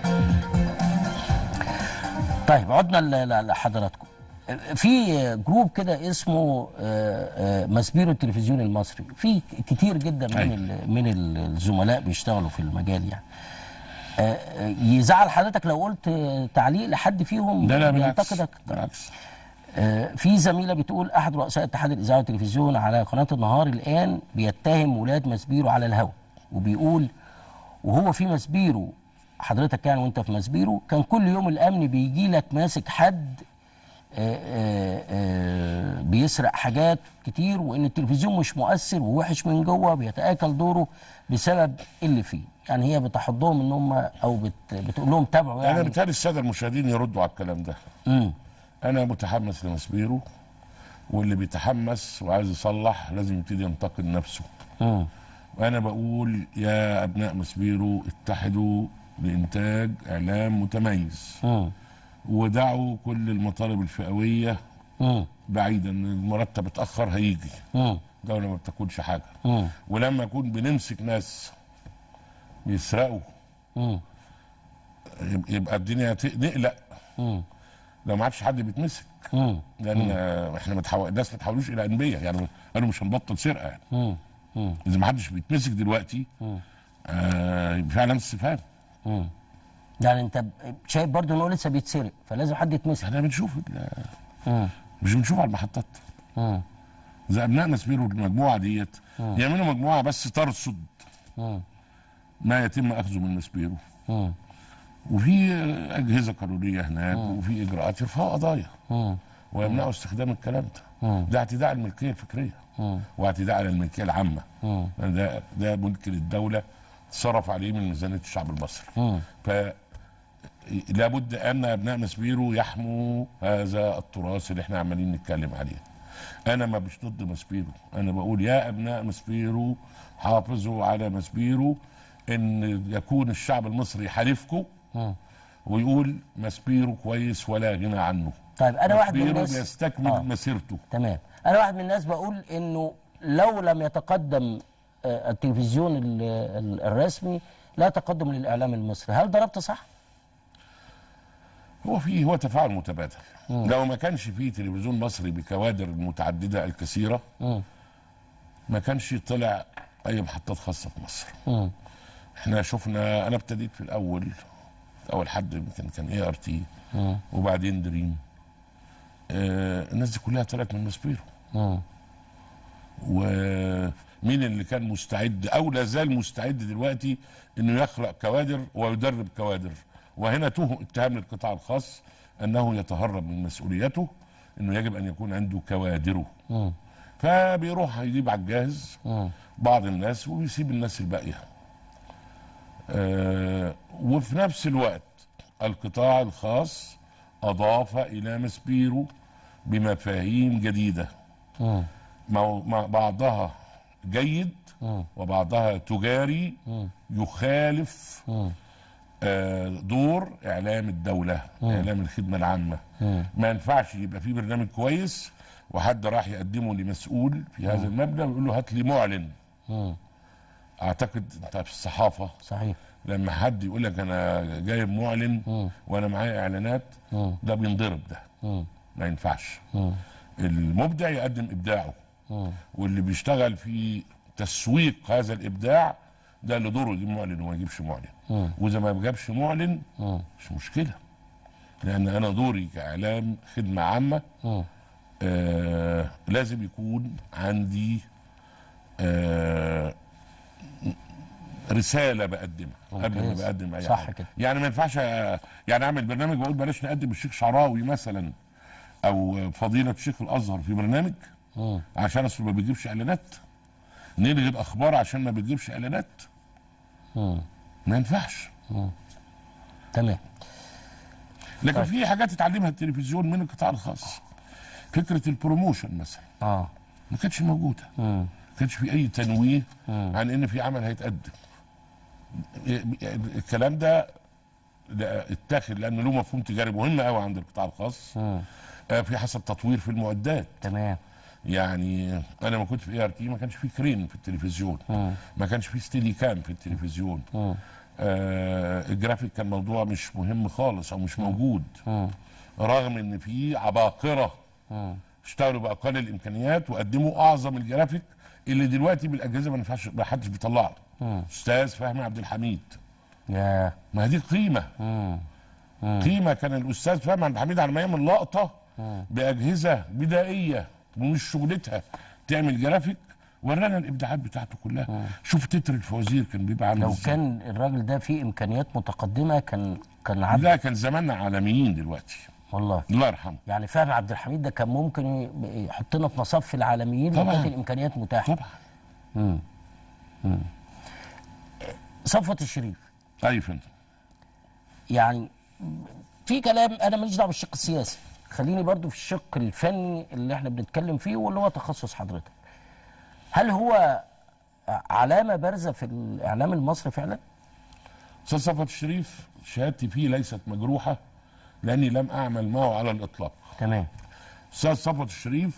طيب عدنا ل- ل- لحضراتكم في جروب كده اسمه آه، آه، مسبيرو التلفزيون المصري في كتير جدا من أيوة. ال- من الزملاء بيشتغلوا في المجال يعني آه، آه، يزعل حضرتك لو قلت آه، تعليق لحد فيهم لا لا بالعكس بينتقدك بالعكس آه، في زميله بتقول احد رؤساء اتحاد الاذاعه والتلفزيون على قناه النهار الان بيتهم ولاد مسبيرو على الهوى وبيقول وهو في مسبيرو حضرتك يعني وانت في مسبيرو كان كل يوم الامن بيجي لك ماسك حد آه، آه، آه، بيسرق حاجات كتير وان التلفزيون مش مؤثر ووحش من جوه بيتاكل دوره بسبب اللي فيه يعني هي بتحضهم ان هم او بت بتقول لهم تابعوا انا يعني بالتالي الساده المشاهدين يردوا على الكلام ده امم انا متحمس لمسبيرو واللي بيتحمس وعايز يصلح لازم يبتدي ينتقد نفسه امم وانا بقول يا ابناء مسبيرو اتحدوا لانتاج اعلام متميز امم ودعوا كل المطالب الفئويه امم بعيدا المرتب اتاخر هيجي امم الدوله ما بتاكلش حاجه امم ولما يكون بنمسك ناس بيسرقوا امم يب- يبقى الدنيا ت- نقلق مم. لو ما عادش حد بيتمسك مم. لان آه، احنا متحول الناس ما تحولوش الى انبياء يعني قالوا مش هنبطل سرقه يعني مم. مم. اذا ما حدش بيتمسك دلوقتي آه يبقى في علامه استفهام مم. يعني انت ب- شايف برضو ان هو لسه بيتسرق فلازم حد يتمسك احنا بنشوف ال- مم. مش بنشوف على المحطات مم. زي ابنائنا سبيرو المجموعه ديت يعملوا مجموعه بس ترصد مم. ما يتم اخذه من مسبيرو مم. وفي اجهزه قانونيه هناك وفي اجراءات يرفعوا قضايا مم. ويمنعوا استخدام الكلام ده مم. ده اعتداء على الملكيه الفكريه مم. واعتداء على الملكيه العامه مم. ده ده ملك للدوله صرف عليه من ميزانيه الشعب المصري مم. ف لابد ان ابناء مسبيرو يحموا هذا التراث اللي احنا عمالين نتكلم عليه انا ما مش ضد مسبيرو انا بقول يا ابناء مسبيرو حافظوا على مسبيرو ان يكون الشعب المصري حليفكم مم. ويقول مسبيرو كويس ولا غنى عنه طيب انا واحد من مسبيرو الناس بيستكمل آه. مسيرته تمام انا واحد من الناس بقول انه لو لم يتقدم آه، التلفزيون ال- ال- الرسمي لا تقدم للاعلام المصري هل ضربت صح هو في هو تفاعل متبادل لو ما كانش في تلفزيون مصري بكوادر المتعدده الكثيره مم. ما كانش طلع اي محطات خاصه في مصر مم. احنا شفنا انا ابتديت في الاول اول حد يمكن كان اي ار تي مم. وبعدين دريم آه الناس دي كلها طلعت من مسبيرو مم. ومين اللي كان مستعد او لا زال مستعد دلوقتي انه يخلق كوادر ويدرب كوادر وهنا توه اتهام للقطاع الخاص انه يتهرب من مسؤوليته انه يجب ان يكون عنده كوادره مم. فبيروح يجيب على الجاهز مم. بعض الناس وبيسيب الناس الباقيه آه وفي نفس الوقت القطاع الخاص اضاف الى مسبيرو بمفاهيم جديده مم. مع مع بعضها جيد مم. وبعضها تجاري مم. يخالف مم. آه، دور اعلام الدوله اعلام الخدمه العامه مم. ما ينفعش يبقى في برنامج كويس وحد راح يقدمه لمسؤول في هذا المبنى ويقول له هات لي معلن مم. اعتقد انت في الصحافه صحيح لما حد يقول لك انا جايب معلن مم. وانا معايا اعلانات مم. ده بينضرب ده مم. ما ينفعش مم. المبدع يقدم ابداعه مم. واللي بيشتغل في تسويق هذا الابداع ده اللي دوره يجيب معلن وما يجيبش معلن مم. واذا ما جابش معلن مم. مش مشكله لان انا دوري كاعلام خدمه عامه مم. آه لازم يكون عندي آه رساله بقدمها قبل ما ممتاز. بقدم اي صح حاجه كده. يعني ما ينفعش آه، يعني اعمل برنامج واقول بلاش نقدم الشيخ شعراوي مثلا او فضيله الشيخ الازهر في برنامج مم. عشان اصل ما بيجيبش اعلانات نلغي الاخبار عشان ما بتجيبش اعلانات مم. ما ينفعش تمام لكن طيب. في حاجات اتعلمها التلفزيون من القطاع الخاص فكره البروموشن مثلا اه ما كانتش موجوده مم. ما كانش في اي تنويه عن ان في عمل هيتقدم الكلام ده ده اتاخد لانه له مفهوم تجاري مهم قوي عند القطاع الخاص مم. آه، في حسب تطوير في المعدات تمام يعني انا لما كنت في اي ار تي ما كانش في كرين في التلفزيون مم. ما كانش في ستيدي كام في التلفزيون مم. آه الجرافيك كان موضوع مش مهم خالص او مش موجود مم. رغم ان في عباقره مم. اشتغلوا باقل الامكانيات وقدموا اعظم الجرافيك اللي دلوقتي بالاجهزه ما ينفعش ما حدش بيطلعه مم. استاذ فهمي عبد الحميد يا ما هي دي قيمه مم. قيمه كان الاستاذ فهمي عبد الحميد على ما يعمل لقطه باجهزه بدائيه ومش شغلتها تعمل جرافيك ورانا الابداعات بتاعته كلها شوف تتر الفوازير كان بيبقى عامل لو ازاي كان الراجل ده فيه امكانيات متقدمه كان كان عبد لا كان زماننا عالميين دلوقتي والله الله يرحمه يعني فهمي عبد الحميد ده كان ممكن ي- يحطنا في مصف العالميين لو طبعاً. كانت الامكانيات متاحه طبعا مم. مم. صفوت الشريف اي فندم يعني في كلام انا ماليش دعوه بالشق السياسي خليني برضو في الشق الفني اللي احنا بنتكلم فيه واللي هو تخصص حضرتك هل هو علامه بارزه في الاعلام المصري فعلا استاذ صفوت الشريف شهادتي فيه ليست مجروحه لاني لم اعمل معه على الاطلاق تمام استاذ صفوت الشريف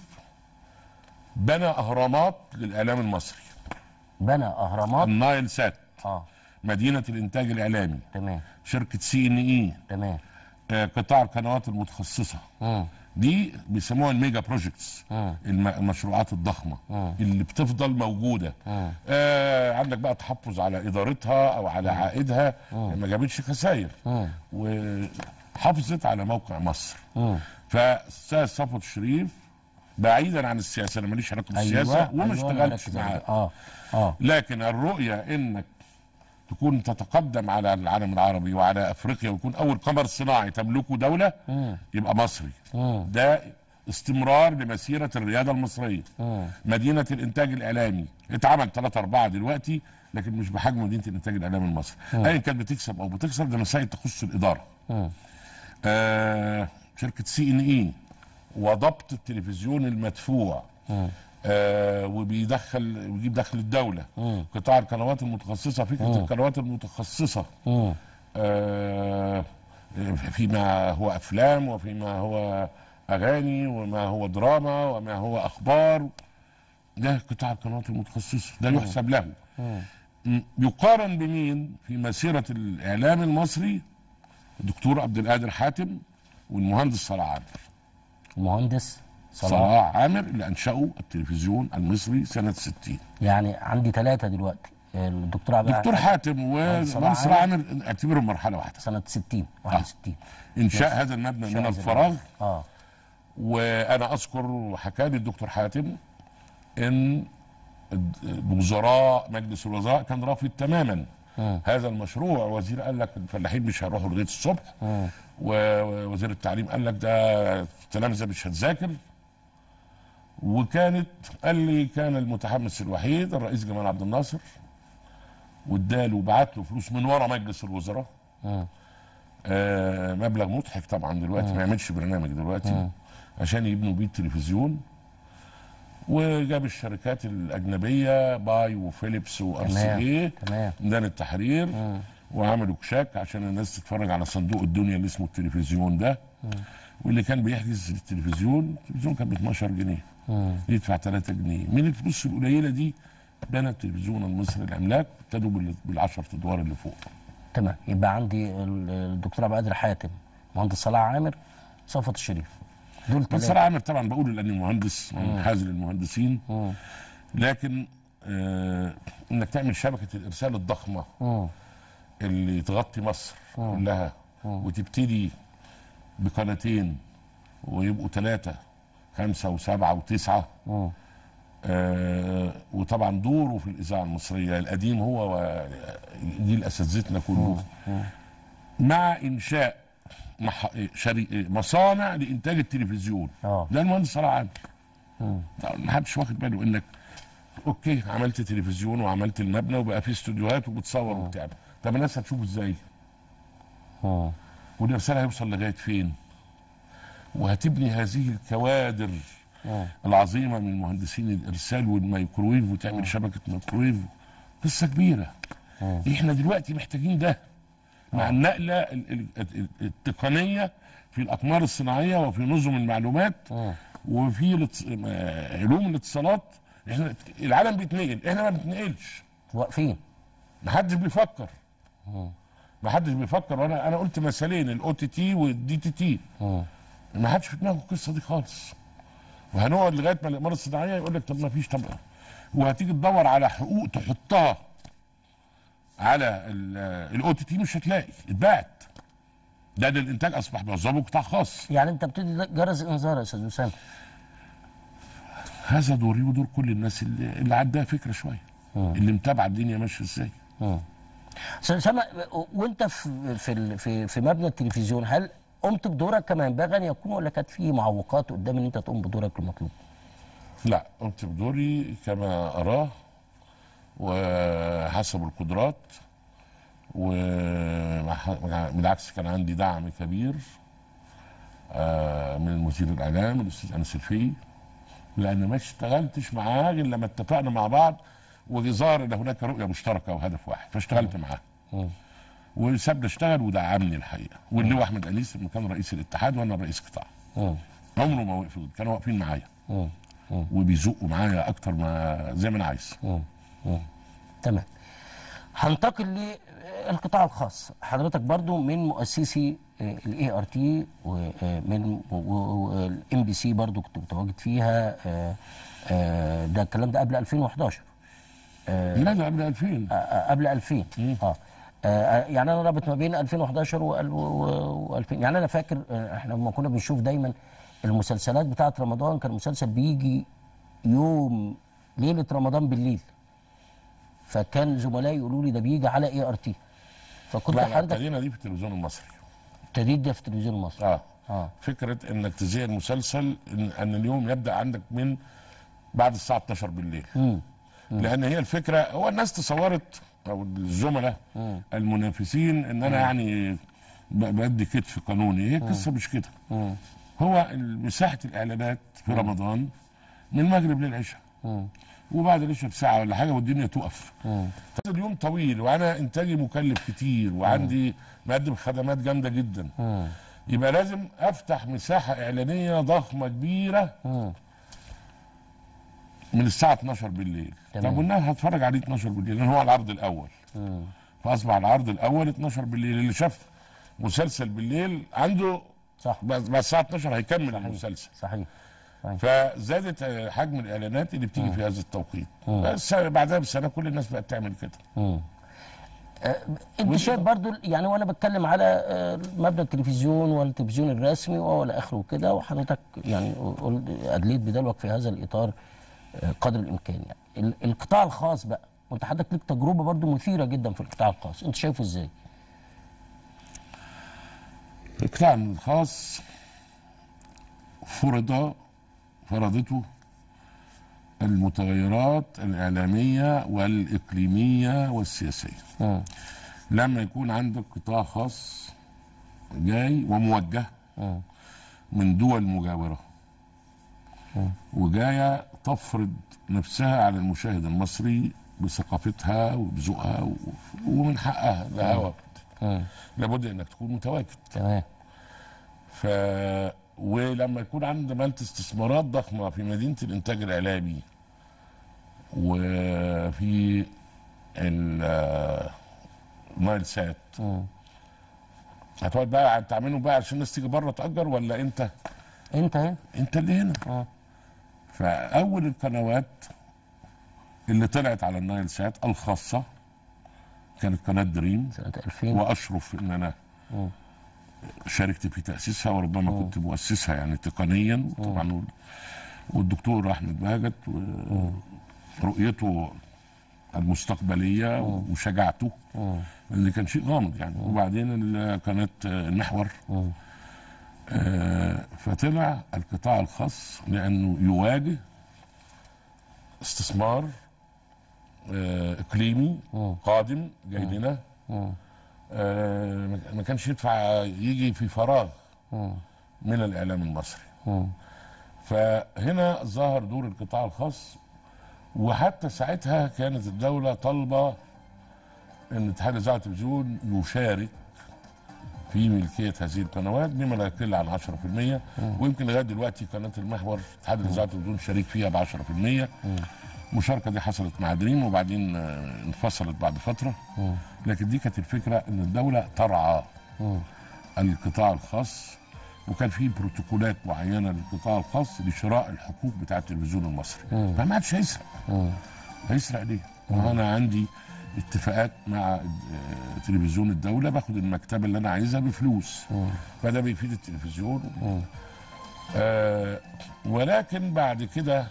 بنى اهرامات للاعلام المصري بنى اهرامات النايل سات اه مدينه الانتاج الاعلامي تمام شركه سي ان اي تمام آه، قطاع القنوات المتخصصه مم. دي بيسموها الميجا بروجكتس مم. الم- المشروعات الضخمه اللي بتفضل موجوده آه عندك بقى تحفظ على ادارتها او على عائدها ما جابتش خسائر وحافظت على موقع مصر مم. فاستاذ صفوت الشريف بعيدا عن السياسه انا ماليش علاقه بالسياسه وما أيوة، اشتغلتش مركز معاه على- اه اه لكن الرؤيه انك تكون تتقدم على العالم العربي وعلى افريقيا ويكون اول قمر صناعي تملكه دوله يبقى مصري ده استمرار لمسيره الرياده المصريه مدينه الانتاج الاعلامي اتعمل ثلاثة أربعة دلوقتي لكن مش بحجم مدينه الانتاج الاعلامي المصري ايا كانت بتكسب او بتخسر ده مسائل تخص الاداره آه شركه سي ان اي وضبط التلفزيون المدفوع آه وبيدخل ويجيب دخل الدوله قطاع القنوات المتخصصه فكره القنوات المتخصصه مم. آه فيما هو افلام وفيما هو اغاني وما هو دراما وما هو اخبار ده قطاع القنوات المتخصصه ده يحسب له م- يقارن بمين في مسيره الاعلام المصري الدكتور عبد القادر حاتم والمهندس صلاح عامر المهندس صلاح صلاح عامر اللي انشأوا التلفزيون المصري سنه 60 يعني عندي ثلاثة دلوقتي الدكتور عبد دكتور حاتم ومهندس صلاح صلاح عامر اعتبرهم مرحله واحده سنة 60 61 انشاء هذا المبنى من هذا الفراغ اه وانا اذكر وحكى لي الدكتور حاتم ان الد- وزراء مجلس الوزراء كان رافض تماما هذا المشروع وزير قال لك الفلاحين مش هيروحوا لغايه الصبح ووزير التعليم قال لك ده التلامذه مش هتذاكر وكانت قال لي كان المتحمس الوحيد الرئيس جمال عبد الناصر واداله وبعت له فلوس من ورا مجلس الوزراء آه مبلغ مضحك طبعا دلوقتي ما يعملش برنامج دلوقتي عشان يبنوا بيه التلفزيون وجاب الشركات الاجنبيه باي وفيليبس وار سي تمام، اي تمام. ميدان التحرير وعملوا كشاك عشان الناس تتفرج على صندوق الدنيا اللي اسمه التلفزيون ده واللي كان بيحجز التلفزيون التلفزيون كان ب 12 جنيه يدفع 3 جنيه من الفلوس القليله دي بنى التلفزيون المصري العملاق ابتدوا بال- بالعشر ادوار اللي فوق تمام يبقى عندي ال- الدكتور عبد القادر حاتم مهندس صلاح عامر صفوت الشريف دول بس ثلاثة صلاح عامر طبعا بقول لاني مهندس منحاز للمهندسين لكن آه انك تعمل شبكه الارسال الضخمه مم. اللي تغطي مصر كلها وتبتدي بقناتين ويبقوا ثلاثه خمسه وسبعه وتسعه مم. آه وطبعا دوره في الاذاعه المصريه القديم هو جيل اساتذتنا كله مع انشاء مح... شري... مصانع لانتاج التلفزيون آه. ده المهندس صلاح عامر ما حدش واخد باله انك اوكي عملت تلفزيون وعملت المبنى وبقى فيه استوديوهات وبتصور وبتعمل طب الناس هتشوف ازاي؟ مم. والارسال هيوصل لغايه فين؟ وهتبني هذه الكوادر مم. العظيمه من مهندسين الارسال والميكرويف وتعمل شبكه ميكرويف قصه كبيره احنا دلوقتي محتاجين ده مع النقله ال- ال- ال- التقنيه في الاقمار الصناعيه وفي نظم المعلومات وفي الاتص- آه، علوم الاتصالات احنا العالم بيتنقل احنا ما بنتنقلش واقفين ما حدش بيفكر ما حدش بيفكر وانا انا قلت مثالين الاو تي تي والدي تي تي ما حدش في دماغه القصه دي خالص وهنقعد لغايه ما الاقمار الصناعيه يقول لك طب ما فيش طب وهتيجي تدور على حقوق تحطها على الاو تي تي مش هتلاقي اتباعت لان الانتاج اصبح معظمه قطاع خاص يعني انت بتدي جرس انذار يا استاذ وسام هذا دوري ودور كل الناس اللي, اللي عندها فكره شويه اللي متابعه الدنيا ماشيه ازاي استاذ اسامه وانت في في ال- في في مبنى التلفزيون هل قمت بدورك كما ينبغي ان يكون ولا كانت في معوقات قدام ان انت تقوم بدورك المطلوب؟ لا قمت بدوري كما اراه وحسب القدرات وبالعكس كان عندي دعم كبير آه، من المدير الاعلام الاستاذ انس الفي لان ما اشتغلتش معاه غير لما اتفقنا مع بعض وظهر ان هناك رؤيه مشتركه وهدف واحد فاشتغلت معاه وسابني اشتغل ودعمني الحقيقه واللي هو احمد انيس لما كان رئيس الاتحاد وانا رئيس قطاع مم. عمره ما وقف كانوا واقفين معايا مم. وبيزقوا معايا اكتر ما زي ما انا عايز تمام هنتقل للقطاع الخاص حضرتك برضو من مؤسسي الاي ار تي ومن والام بي سي برضو كنت متواجد فيها آه، آه، ده الكلام ده قبل 2011 لا ده قبل 2000 آه، قبل 2000 اه آه، يعني انا رابط ما بين 2011 و2000 يعني انا فاكر آه، احنا لما كنا بنشوف دايما المسلسلات بتاعه رمضان كان مسلسل بيجي يوم ليله رمضان بالليل فكان زملائي يقولوا لي ده بيجي على اي ار تي فكنت لا لا حضرتك ابتدينا دي في التلفزيون المصري ابتديت ده في التلفزيون المصري اه اه فكره انك تذيع المسلسل ان, أن اليوم يبدا عندك من بعد الساعه 12 بالليل مم. لان هي الفكره هو الناس تصورت او الزملاء المنافسين ان انا يعني ب- بدي كتف قانوني هي القصه مش كده مم. هو مساحه الاعلانات في رمضان من المغرب للعشاء مم. وبعد العشاء بساعه ولا حاجه والدنيا تقف مم. اليوم طويل وانا انتاجي مكلف كتير وعندي مقدم خدمات جامده جدا مم. يبقى لازم افتح مساحه اعلانيه ضخمه كبيره مم. من الساعه 12 بالليل تمام. طب والناس هتفرج عليه 12 بالليل لان هو العرض الاول مم. فاصبح العرض الاول 12 بالليل اللي شاف مسلسل بالليل عنده صح بعد بعد الساعه 12 هيكمل المسلسل صحيح صحيح. فزادت آه، حجم الاعلانات اللي بتيجي في هذا التوقيت بس بعدها بسنه كل الناس بقت تعمل كده مم. آه، انت شايف برضو يعني وانا بتكلم على آه، مبنى التلفزيون والتلفزيون الرسمي والى اخره وكده وحضرتك يعني قلت ادليت بدلوك في هذا الاطار آه، قدر الامكان يعني ال- القطاع الخاص بقى وانت حضرتك ليك تجربه برضو مثيره جدا في القطاع الخاص انت شايفه ازاي؟ القطاع الخاص فرض فرضته المتغيرات الإعلامية والإقليمية والسياسية مم. لما يكون عندك قطاع خاص جاي وموجه مم. من دول مجاورة وجاية تفرض نفسها على المشاهد المصري بثقافتها وبذوقها و- ومن حقها لها وقت مم. لابد انك تكون متواجد تمام ف ولما يكون عندك استثمارات ضخمه في مدينه الانتاج الاعلامي وفي ال- نايل سات مم. هتقعد بقى تعمله بقى عشان الناس تيجي بره تاجر ولا انت انت هنا انت اللي هنا اه فاول القنوات اللي طلعت على النايل سات الخاصه كانت قناه دريم سنه 2000 واشرف ان انا شاركت في تاسيسها وربما كنت مؤسسها يعني تقنيا طبعا والدكتور احمد بهجت ورؤيته المستقبليه وشجاعته اللي كان شيء غامض يعني وبعدين ال- قناه المحور آه، فطلع القطاع الخاص لانه يواجه استثمار آه، اقليمي قادم جاي لنا آه، ما- ما كانش يدفع يجي في فراغ من الاعلام المصري مم. فهنا ظهر دور القطاع الخاص وحتى ساعتها كانت الدوله طالبه ان اتحاد الاذاعه والتلفزيون يشارك في ملكيه هذه القنوات بما لا يقل عن 10% ويمكن لغايه دلوقتي قناه المحور اتحاد الاذاعه والتلفزيون شريك فيها ب 10% المشاركه دي حصلت مع دريم وبعدين آه، انفصلت بعد فتره لكن دي كانت الفكره ان الدوله ترعى القطاع الخاص وكان في بروتوكولات معينه للقطاع الخاص لشراء الحقوق بتاع التلفزيون المصري فما عادش هيسرق هيسرق ليه؟ ما انا عندي اتفاقات مع آه، تلفزيون الدوله باخد المكتبه اللي انا عايزها بفلوس فده بيفيد التلفزيون آه ولكن بعد كده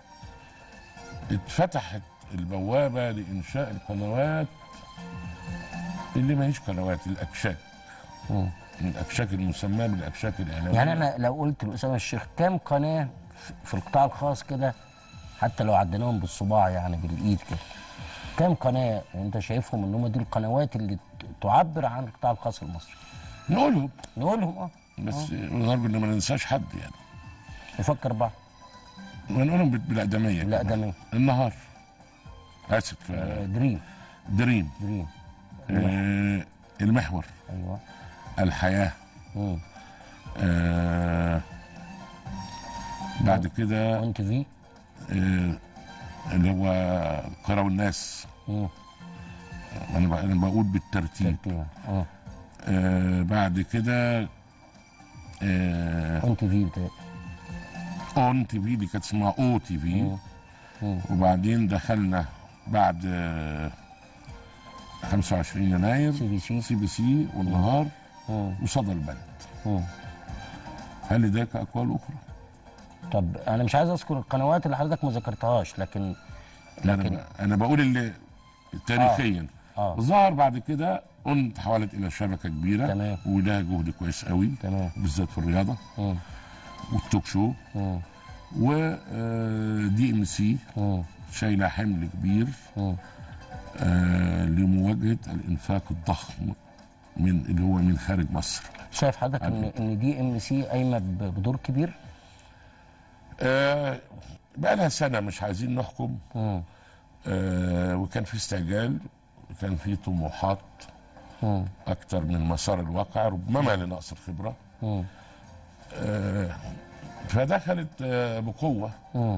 اتفتحت البوابه لانشاء القنوات اللي ما هيش قنوات الاكشاك الاكشاك المسماه بالاكشاك الاعلاميه يعني انا لو قلت لاسامه الشيخ كام قناه في- في القطاع الخاص كده حتى لو عديناهم بالصباع يعني بالايد كده كام قناه انت شايفهم ان هم دي القنوات اللي ت- تعبر عن القطاع الخاص المصري نقولهم نقولهم اه بس نرجو ان ما ننساش حد يعني نفكر بعض ونقولهم بال- بالاقدميه لا كمان. ده مين النهار اسف آه، دريم دريم دريم آه المحور ايوه الحياه مم. آه بعد كده وان تي في آه اللي هو قراء الناس مم. انا ب- انا بقول بالترتيب ترتيبا اه آه بعد كده آه اون تي في بتاعي اون تي في دي كانت اسمها او تي في مم. مم. وبعدين دخلنا بعد آه 25 يناير سي بي سي سي بي سي والنهار مم. وصدى البلد مم. هل لديك اقوال اخرى؟ طب انا مش عايز اذكر القنوات اللي حضرتك ما ذكرتهاش لكن لا انا لكن- ب- انا بقول اللي تاريخيا اه ظهر بعد كده اون تحولت الى شبكه كبيره تمام. ولها جهد كويس قوي تمام بالذات في الرياضه مم. والتوك شو مم. ودي ام سي مم. شايله حمل كبير مم. آه لمواجهه الانفاق الضخم من اللي هو من خارج مصر شايف حضرتك ان ان دي ام سي قايمه ب- بدور كبير آه بقى لها سنه مش عايزين نحكم مم. آه وكان في استعجال وكان في طموحات مم. اكتر من مسار الواقع ربما لنقص الخبره مم. آه فدخلت آه بقوه مم.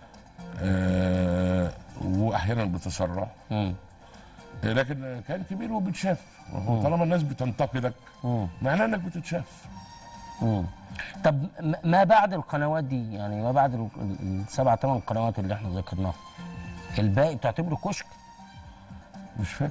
آه واحيانا بتسرع مم. آه لكن كان كبير وبتشاف وهو طالما الناس بتنتقدك مم. معناه انك بتتشاف مم. طب م- ما بعد القنوات دي يعني ما بعد ال- ال- السبع ثمان قنوات اللي احنا ذكرناها الباقي بتعتبره كشك مش فاكر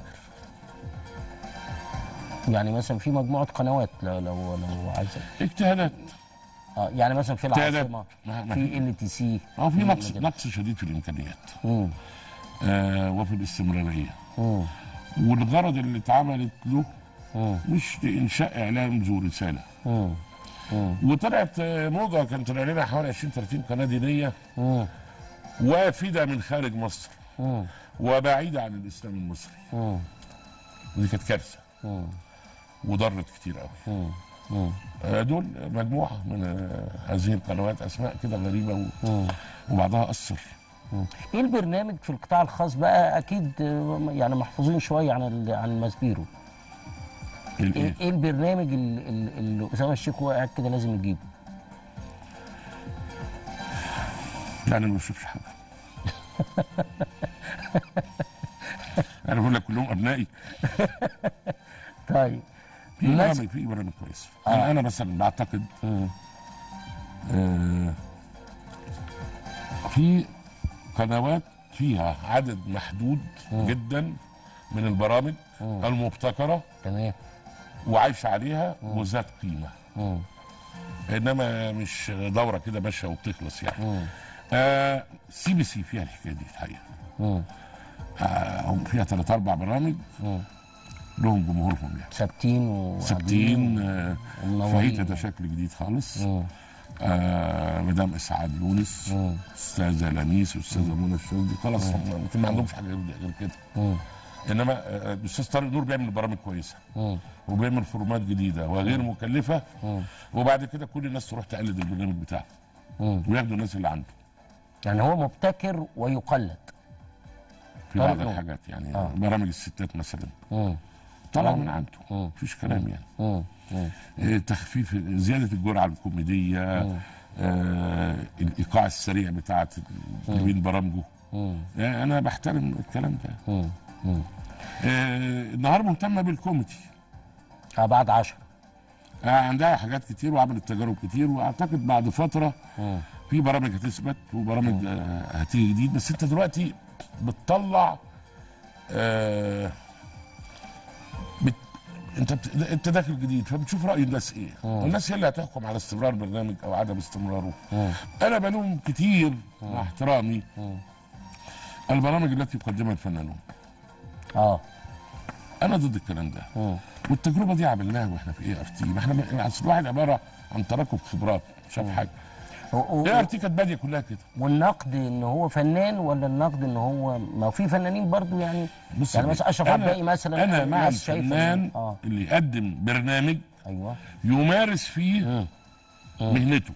يعني مثلا في مجموعه قنوات لو لو لو عايز اجتهادات اه يعني مثلا في اجتهادات العاصمه ما- ما- في ال تي سي اه في نقص نقص شديد في الامكانيات آه وفي الاستمراريه والغرض اللي اتعملت له مش لانشاء اعلام ذو رساله وطلعت آه، موضه كان طلع لنا حوالي 20 30 قناه دينيه وافده من خارج مصر وبعيده عن الاسلام المصري ودي كانت كارثه وضرت كتير قوي آه، دول مجموعه من آه، هذه القنوات اسماء كده غريبه و... وبعضها اثر ايه البرنامج في القطاع الخاص بقى اكيد آه، يعني محفوظين شويه عن ال- عن المسبيرو الايه ايه إيه البرنامج اللي, اللي اسامه الشيخ وهو قاعد كده لازم يجيبه يعني ما بشوفش حاجه انا بقول لك كلهم ابنائي طيب في الناس- برامج في برامج كويسه انا انا مثلا بعتقد مم. آه في قنوات فيها عدد محدود جدا من البرامج المبتكره تمام وعايشه عليها وذات قيمه مم. انما مش دوره كده ماشيه وبتخلص يعني مم. آه سي بي سي فيها الحكايه دي الحقيقه مم. آه هم فيها ثلاث اربع برامج مم. لهم جمهورهم يعني ثابتين وقاعدين ثابتين آه ومنورين. فهيت ده شكل جديد خالص مم. آه مدام اسعاد يونس مم. استاذه لميس واستاذه منى الشاذلي خلاص هم يمكن ما عندهمش حاجه غير غير كده مم. انما آه، الاستاذ طارق نور بيعمل برامج كويسه مم. وبيعمل فورمات جديده وغير مكلفه وبعد كده كل الناس تروح تقلد البرنامج بتاعه مم. وياخدوا الناس اللي عنده يعني هو مبتكر ويقلد في طارق بعض نور. الحاجات يعني آه. برامج الستات مثلا مم. طلع من عنده مم. مفيش كلام يعني مم. مم. آه، تخفيف زياده الجرعه الكوميديه آه الايقاع السريع بتاعت اللي بين برامجه مم. آه انا بحترم الكلام ده مم. مم. آه النهار مهتمه بالكوميدي آه بعد عشرة آه عندها حاجات كتير وعملت تجارب كتير واعتقد بعد فتره مم. في برامج هتثبت وبرامج آه هتيجي جديد بس انت دلوقتي بتطلع آه بت انت بت... انت داخل جديد فبتشوف راي الناس ايه والناس هي اللي هتحكم على استمرار برنامج او عدم استمراره مم. انا بلوم كتير مع احترامي البرامج التي يقدمها الفنانون اه انا ضد الكلام ده مم. والتجربه دي عملناها واحنا في اي ار تي ما احنا اصل الواحد عباره عن تراكم خبرات شاف حاجه و- و- اي ار تي كانت باديه كلها كده والنقد ان هو فنان ولا النقد ان هو ما هو في فنانين برضو يعني بص يعني يا مثلا بيه، اشرف أنا- عباقي مثلا انا مع الناس شايفة إن- الفنان اه اللي يقدم برنامج ايوه يمارس فيه مم. مهنته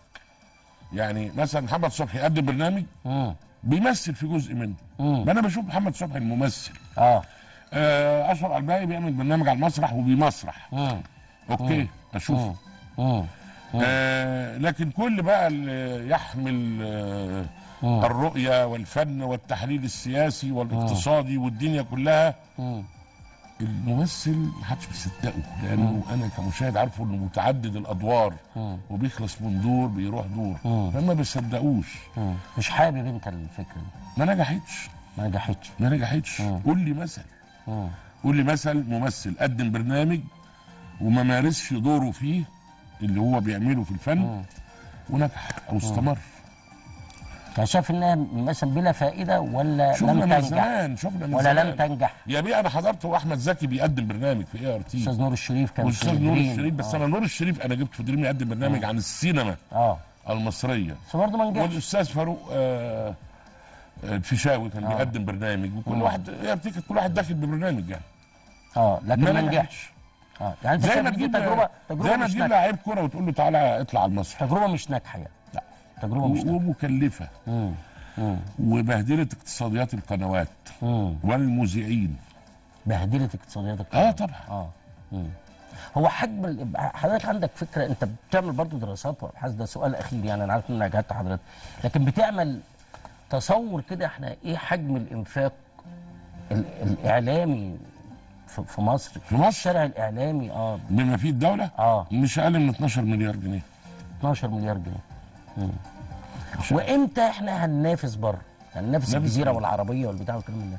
يعني مثلا محمد صبحي يقدم برنامج مم. بيمثل في جزء منه مم. ما انا بشوف محمد صبحي الممثل اه آه، اشرف عباقي بيعمل برنامج على المسرح وبيمسرح مم. اوكي اشوفه مم. آه لكن كل بقى اللي يحمل آه الرؤيه والفن والتحليل السياسي والاقتصادي والدنيا كلها مم. الممثل محدش بيصدقه لانه انا كمشاهد عارفه انه متعدد الادوار وبيخلص من دور بيروح دور فما بيصدقوش مم. مش حابب انت الفكره دي ما نجحتش ما نجحتش ما نجحتش قول لي مثل مم. قول لي مثل ممثل قدم برنامج وما مارسش دوره فيه اللي هو بيعمله في الفن ونجح او استمر يعني شايف انها مثلا بلا فائده ولا شفنا لم من تنجح زمان شفنا من ولا زمان لم تنجح يا بيه انا حضرت واحمد زكي بيقدم برنامج في اي ار تي استاذ نور الشريف كان في والاستاذ نور دريم. الشريف بس آه. انا نور الشريف انا جبت في دريم يقدم برنامج عن السينما اه المصريه بس برضه ما نجحش والاستاذ فاروق آه، آه، الفيشاوي كان بيقدم برنامج وكل واحد يفتكر كل واحد داخل ببرنامج يعني اه لكن ما ما نجحش. نجحش اه يعني انت زي شايف ما إن دي تجيب تجربه زي تجربه ما مش تجيب ناجحه لعيب كوره وتقول له تعالى اطلع على المسرح تجربه مش ناجحه يعني لا تجربه مش ناجحه ومكلفه مم. مم. وبهدلت اقتصاديات القنوات مم. والمذيعين بهدلت اقتصاديات القناه اه طبعا اه مم. هو حجم ال- حضرتك عندك فكره انت بتعمل برضو دراسات وابحاث ده سؤال اخير يعني انا عارف ان انا جهدت حضرتك لكن بتعمل تصور كده احنا ايه حجم الانفاق ال- الاعلامي في في مصر في مصر؟ الشارع الاعلامي اه بما فيه الدوله اه مش اقل من 12 مليار جنيه 12 مليار جنيه مم. وامتى احنا هننافس بره؟ يعني ننافس ننافس الجزيره بره. والعربيه والبتاع والكلام من ده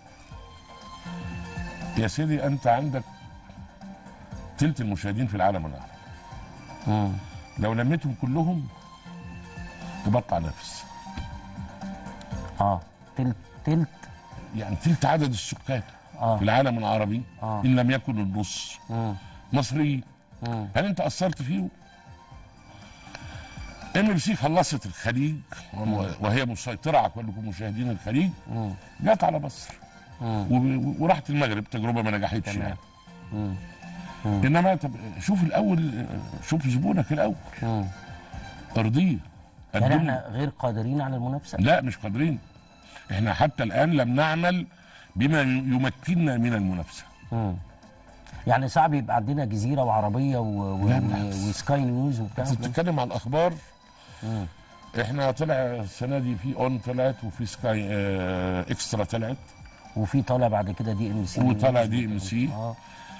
يا سيدي انت عندك تلت المشاهدين في العالم العربي مم. لو لميتهم كلهم تبقى نفس اه تلت تلت يعني تلت عدد السكان آه. في العالم العربي آه. ان لم يكن النص مم. مصريين مم. هل انت اثرت فيهم؟ ام بي سي خلصت الخليج وهي مسيطره على كل مشاهدين الخليج مم. جت على مصر مم. و- وراحت المغرب تجربه ما نجحتش تمام. يعني مم. انما طب شوف الاول شوف زبونك الاول مم. ارضيه يعني قدم احنا غير قادرين على المنافسه لا مش قادرين احنا حتى الان لم نعمل بما يمكننا من المنافسه مم. يعني صعب يبقى عندنا جزيره وعربيه و... و... لا و... بالعكس. وسكاي نيوز وبتاع انت بتتكلم عن الاخبار مم. احنا طلع السنه دي في اون طلعت وفي سكاي اه اكسترا طلعت وفي طالع بعد كده دي ام سي وطالع دي ام سي اه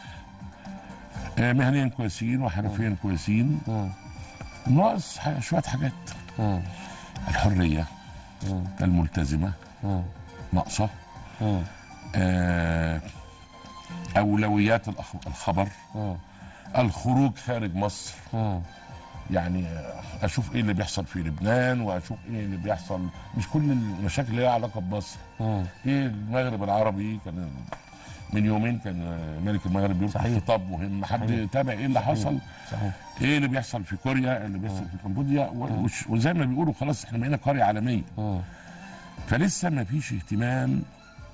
اه مهنيا كويسين وحرفيا كويسين مم. ناقص ح- شويه حاجات مم. الحريه مم. الملتزمه مم. ناقصه مم. آه، اولويات الأخ- الخبر مم. الخروج خارج مصر مم. يعني اشوف ايه اللي بيحصل في لبنان واشوف ايه اللي بيحصل مش كل المشاكل اللي لها علاقه بمصر مم. ايه المغرب العربي كان من يومين كان ملك المغرب بيلقي صحيح. خطاب مهم حد صحيح. تابع ايه اللي حصل صحيح ايه اللي بيحصل في كوريا اللي بيحصل في كمبوديا و- وش- وزي ما بيقولوا خلاص احنا بقينا قريه عالميه مم. فلسه ما فيش اهتمام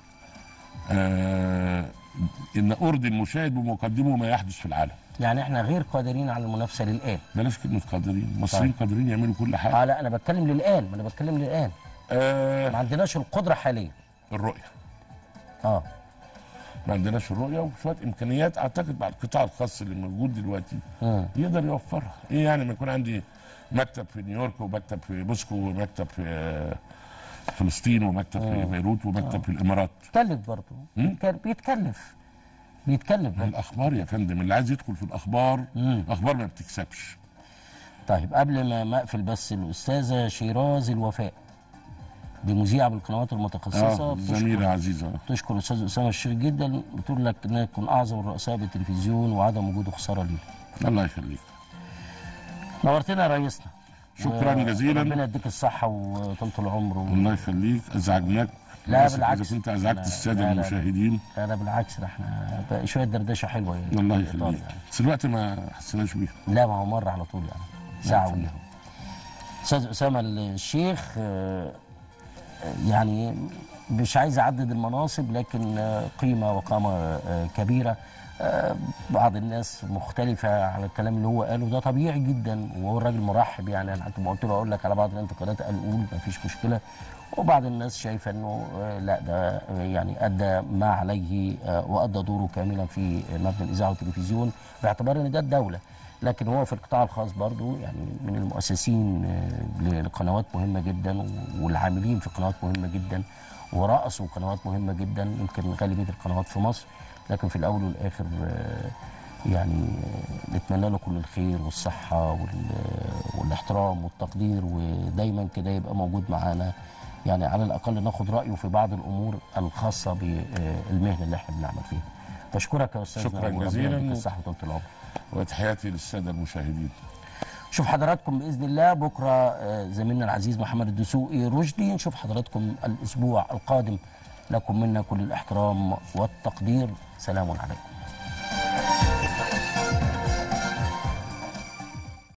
آه ان ارضي المشاهد بمقدمه ما يحدث في العالم يعني احنا غير قادرين على المنافسه للان بلاش كلمه قادرين المصريين طيب. قادرين يعملوا كل حاجه اه لا انا بتكلم للان ما انا بتكلم للان آه ما عندناش القدره حاليا الرؤيه اه ما عندناش الرؤيه وشويه امكانيات اعتقد مع القطاع الخاص اللي موجود دلوقتي مم. يقدر يوفرها ايه يعني ما يكون عندي مكتب في نيويورك ومكتب في موسكو ومكتب في آه، فلسطين ومكتب في بيروت ومكتب في الامارات بيتكلف برضه بيتكلف بيتكلف بيتكلف برضه. الاخبار يا فندم اللي عايز يدخل في الاخبار مم. اخبار ما بتكسبش طيب قبل ما ما اقفل بس الاستاذه شيراز الوفاء دي مذيعه بالقنوات المتخصصه اه بتشكر- زميله عزيزه تشكر الاستاذ اسامه الشريف جدا بتقول لك انها تكون اعظم الرؤساء بالتلفزيون وعدم وجوده خساره ليه الله يخليك نورتنا يا ريسنا شكرا ربنا جزيلا يديك الصحه وطولة العمر و... الله يخليك ازعجناك لا آسف بالعكس. اذا كنت ازعجت لا، الساده لا، لا. المشاهدين لا لا بالعكس ده احنا بقى شويه دردشه حلوه يعني الله في الإطار يخليك يعني. بس الوقت ما حسناش بيه لا ما هو مر على طول يعني ساعه وياه استاذ اسامه الشيخ آه، يعني مش عايز اعدد المناصب لكن آه، قيمه وقامه آه، كبيره آه، بعض الناس مختلفة على الكلام اللي هو قاله ده طبيعي جدا وهو الراجل مرحب يعني انا حتى ما قلت له اقول لك على بعض الانتقادات قال قول ما فيش مشكلة وبعض الناس شايفة انه آه، لا ده آه، يعني ادى ما عليه آه، وادى دوره كاملا في مبنى الاذاعة والتلفزيون باعتبار ان ده الدولة لكن هو في القطاع الخاص برضو يعني من المؤسسين آه، لقنوات مهمه جدا والعاملين في قنوات مهمه جدا ورأسوا قنوات مهمه جدا يمكن غالبيه القنوات في مصر لكن في الاول والاخر آه، يعني آه، نتمنى له كل الخير والصحه وال- والاحترام والتقدير ودايما كده يبقى موجود معانا يعني على الاقل ناخد رايه في بعض الامور الخاصه بالمهنه اللي احنا بنعمل فيها. بشكرك يا استاذ شكراً جزيلاً. الصحه وطول العمر. وتحياتي للساده المشاهدين شوف حضراتكم باذن الله بكره آه، زميلنا العزيز محمد الدسوقي رشدي نشوف حضراتكم الاسبوع القادم لكم منا كل الاحترام والتقدير سلام عليكم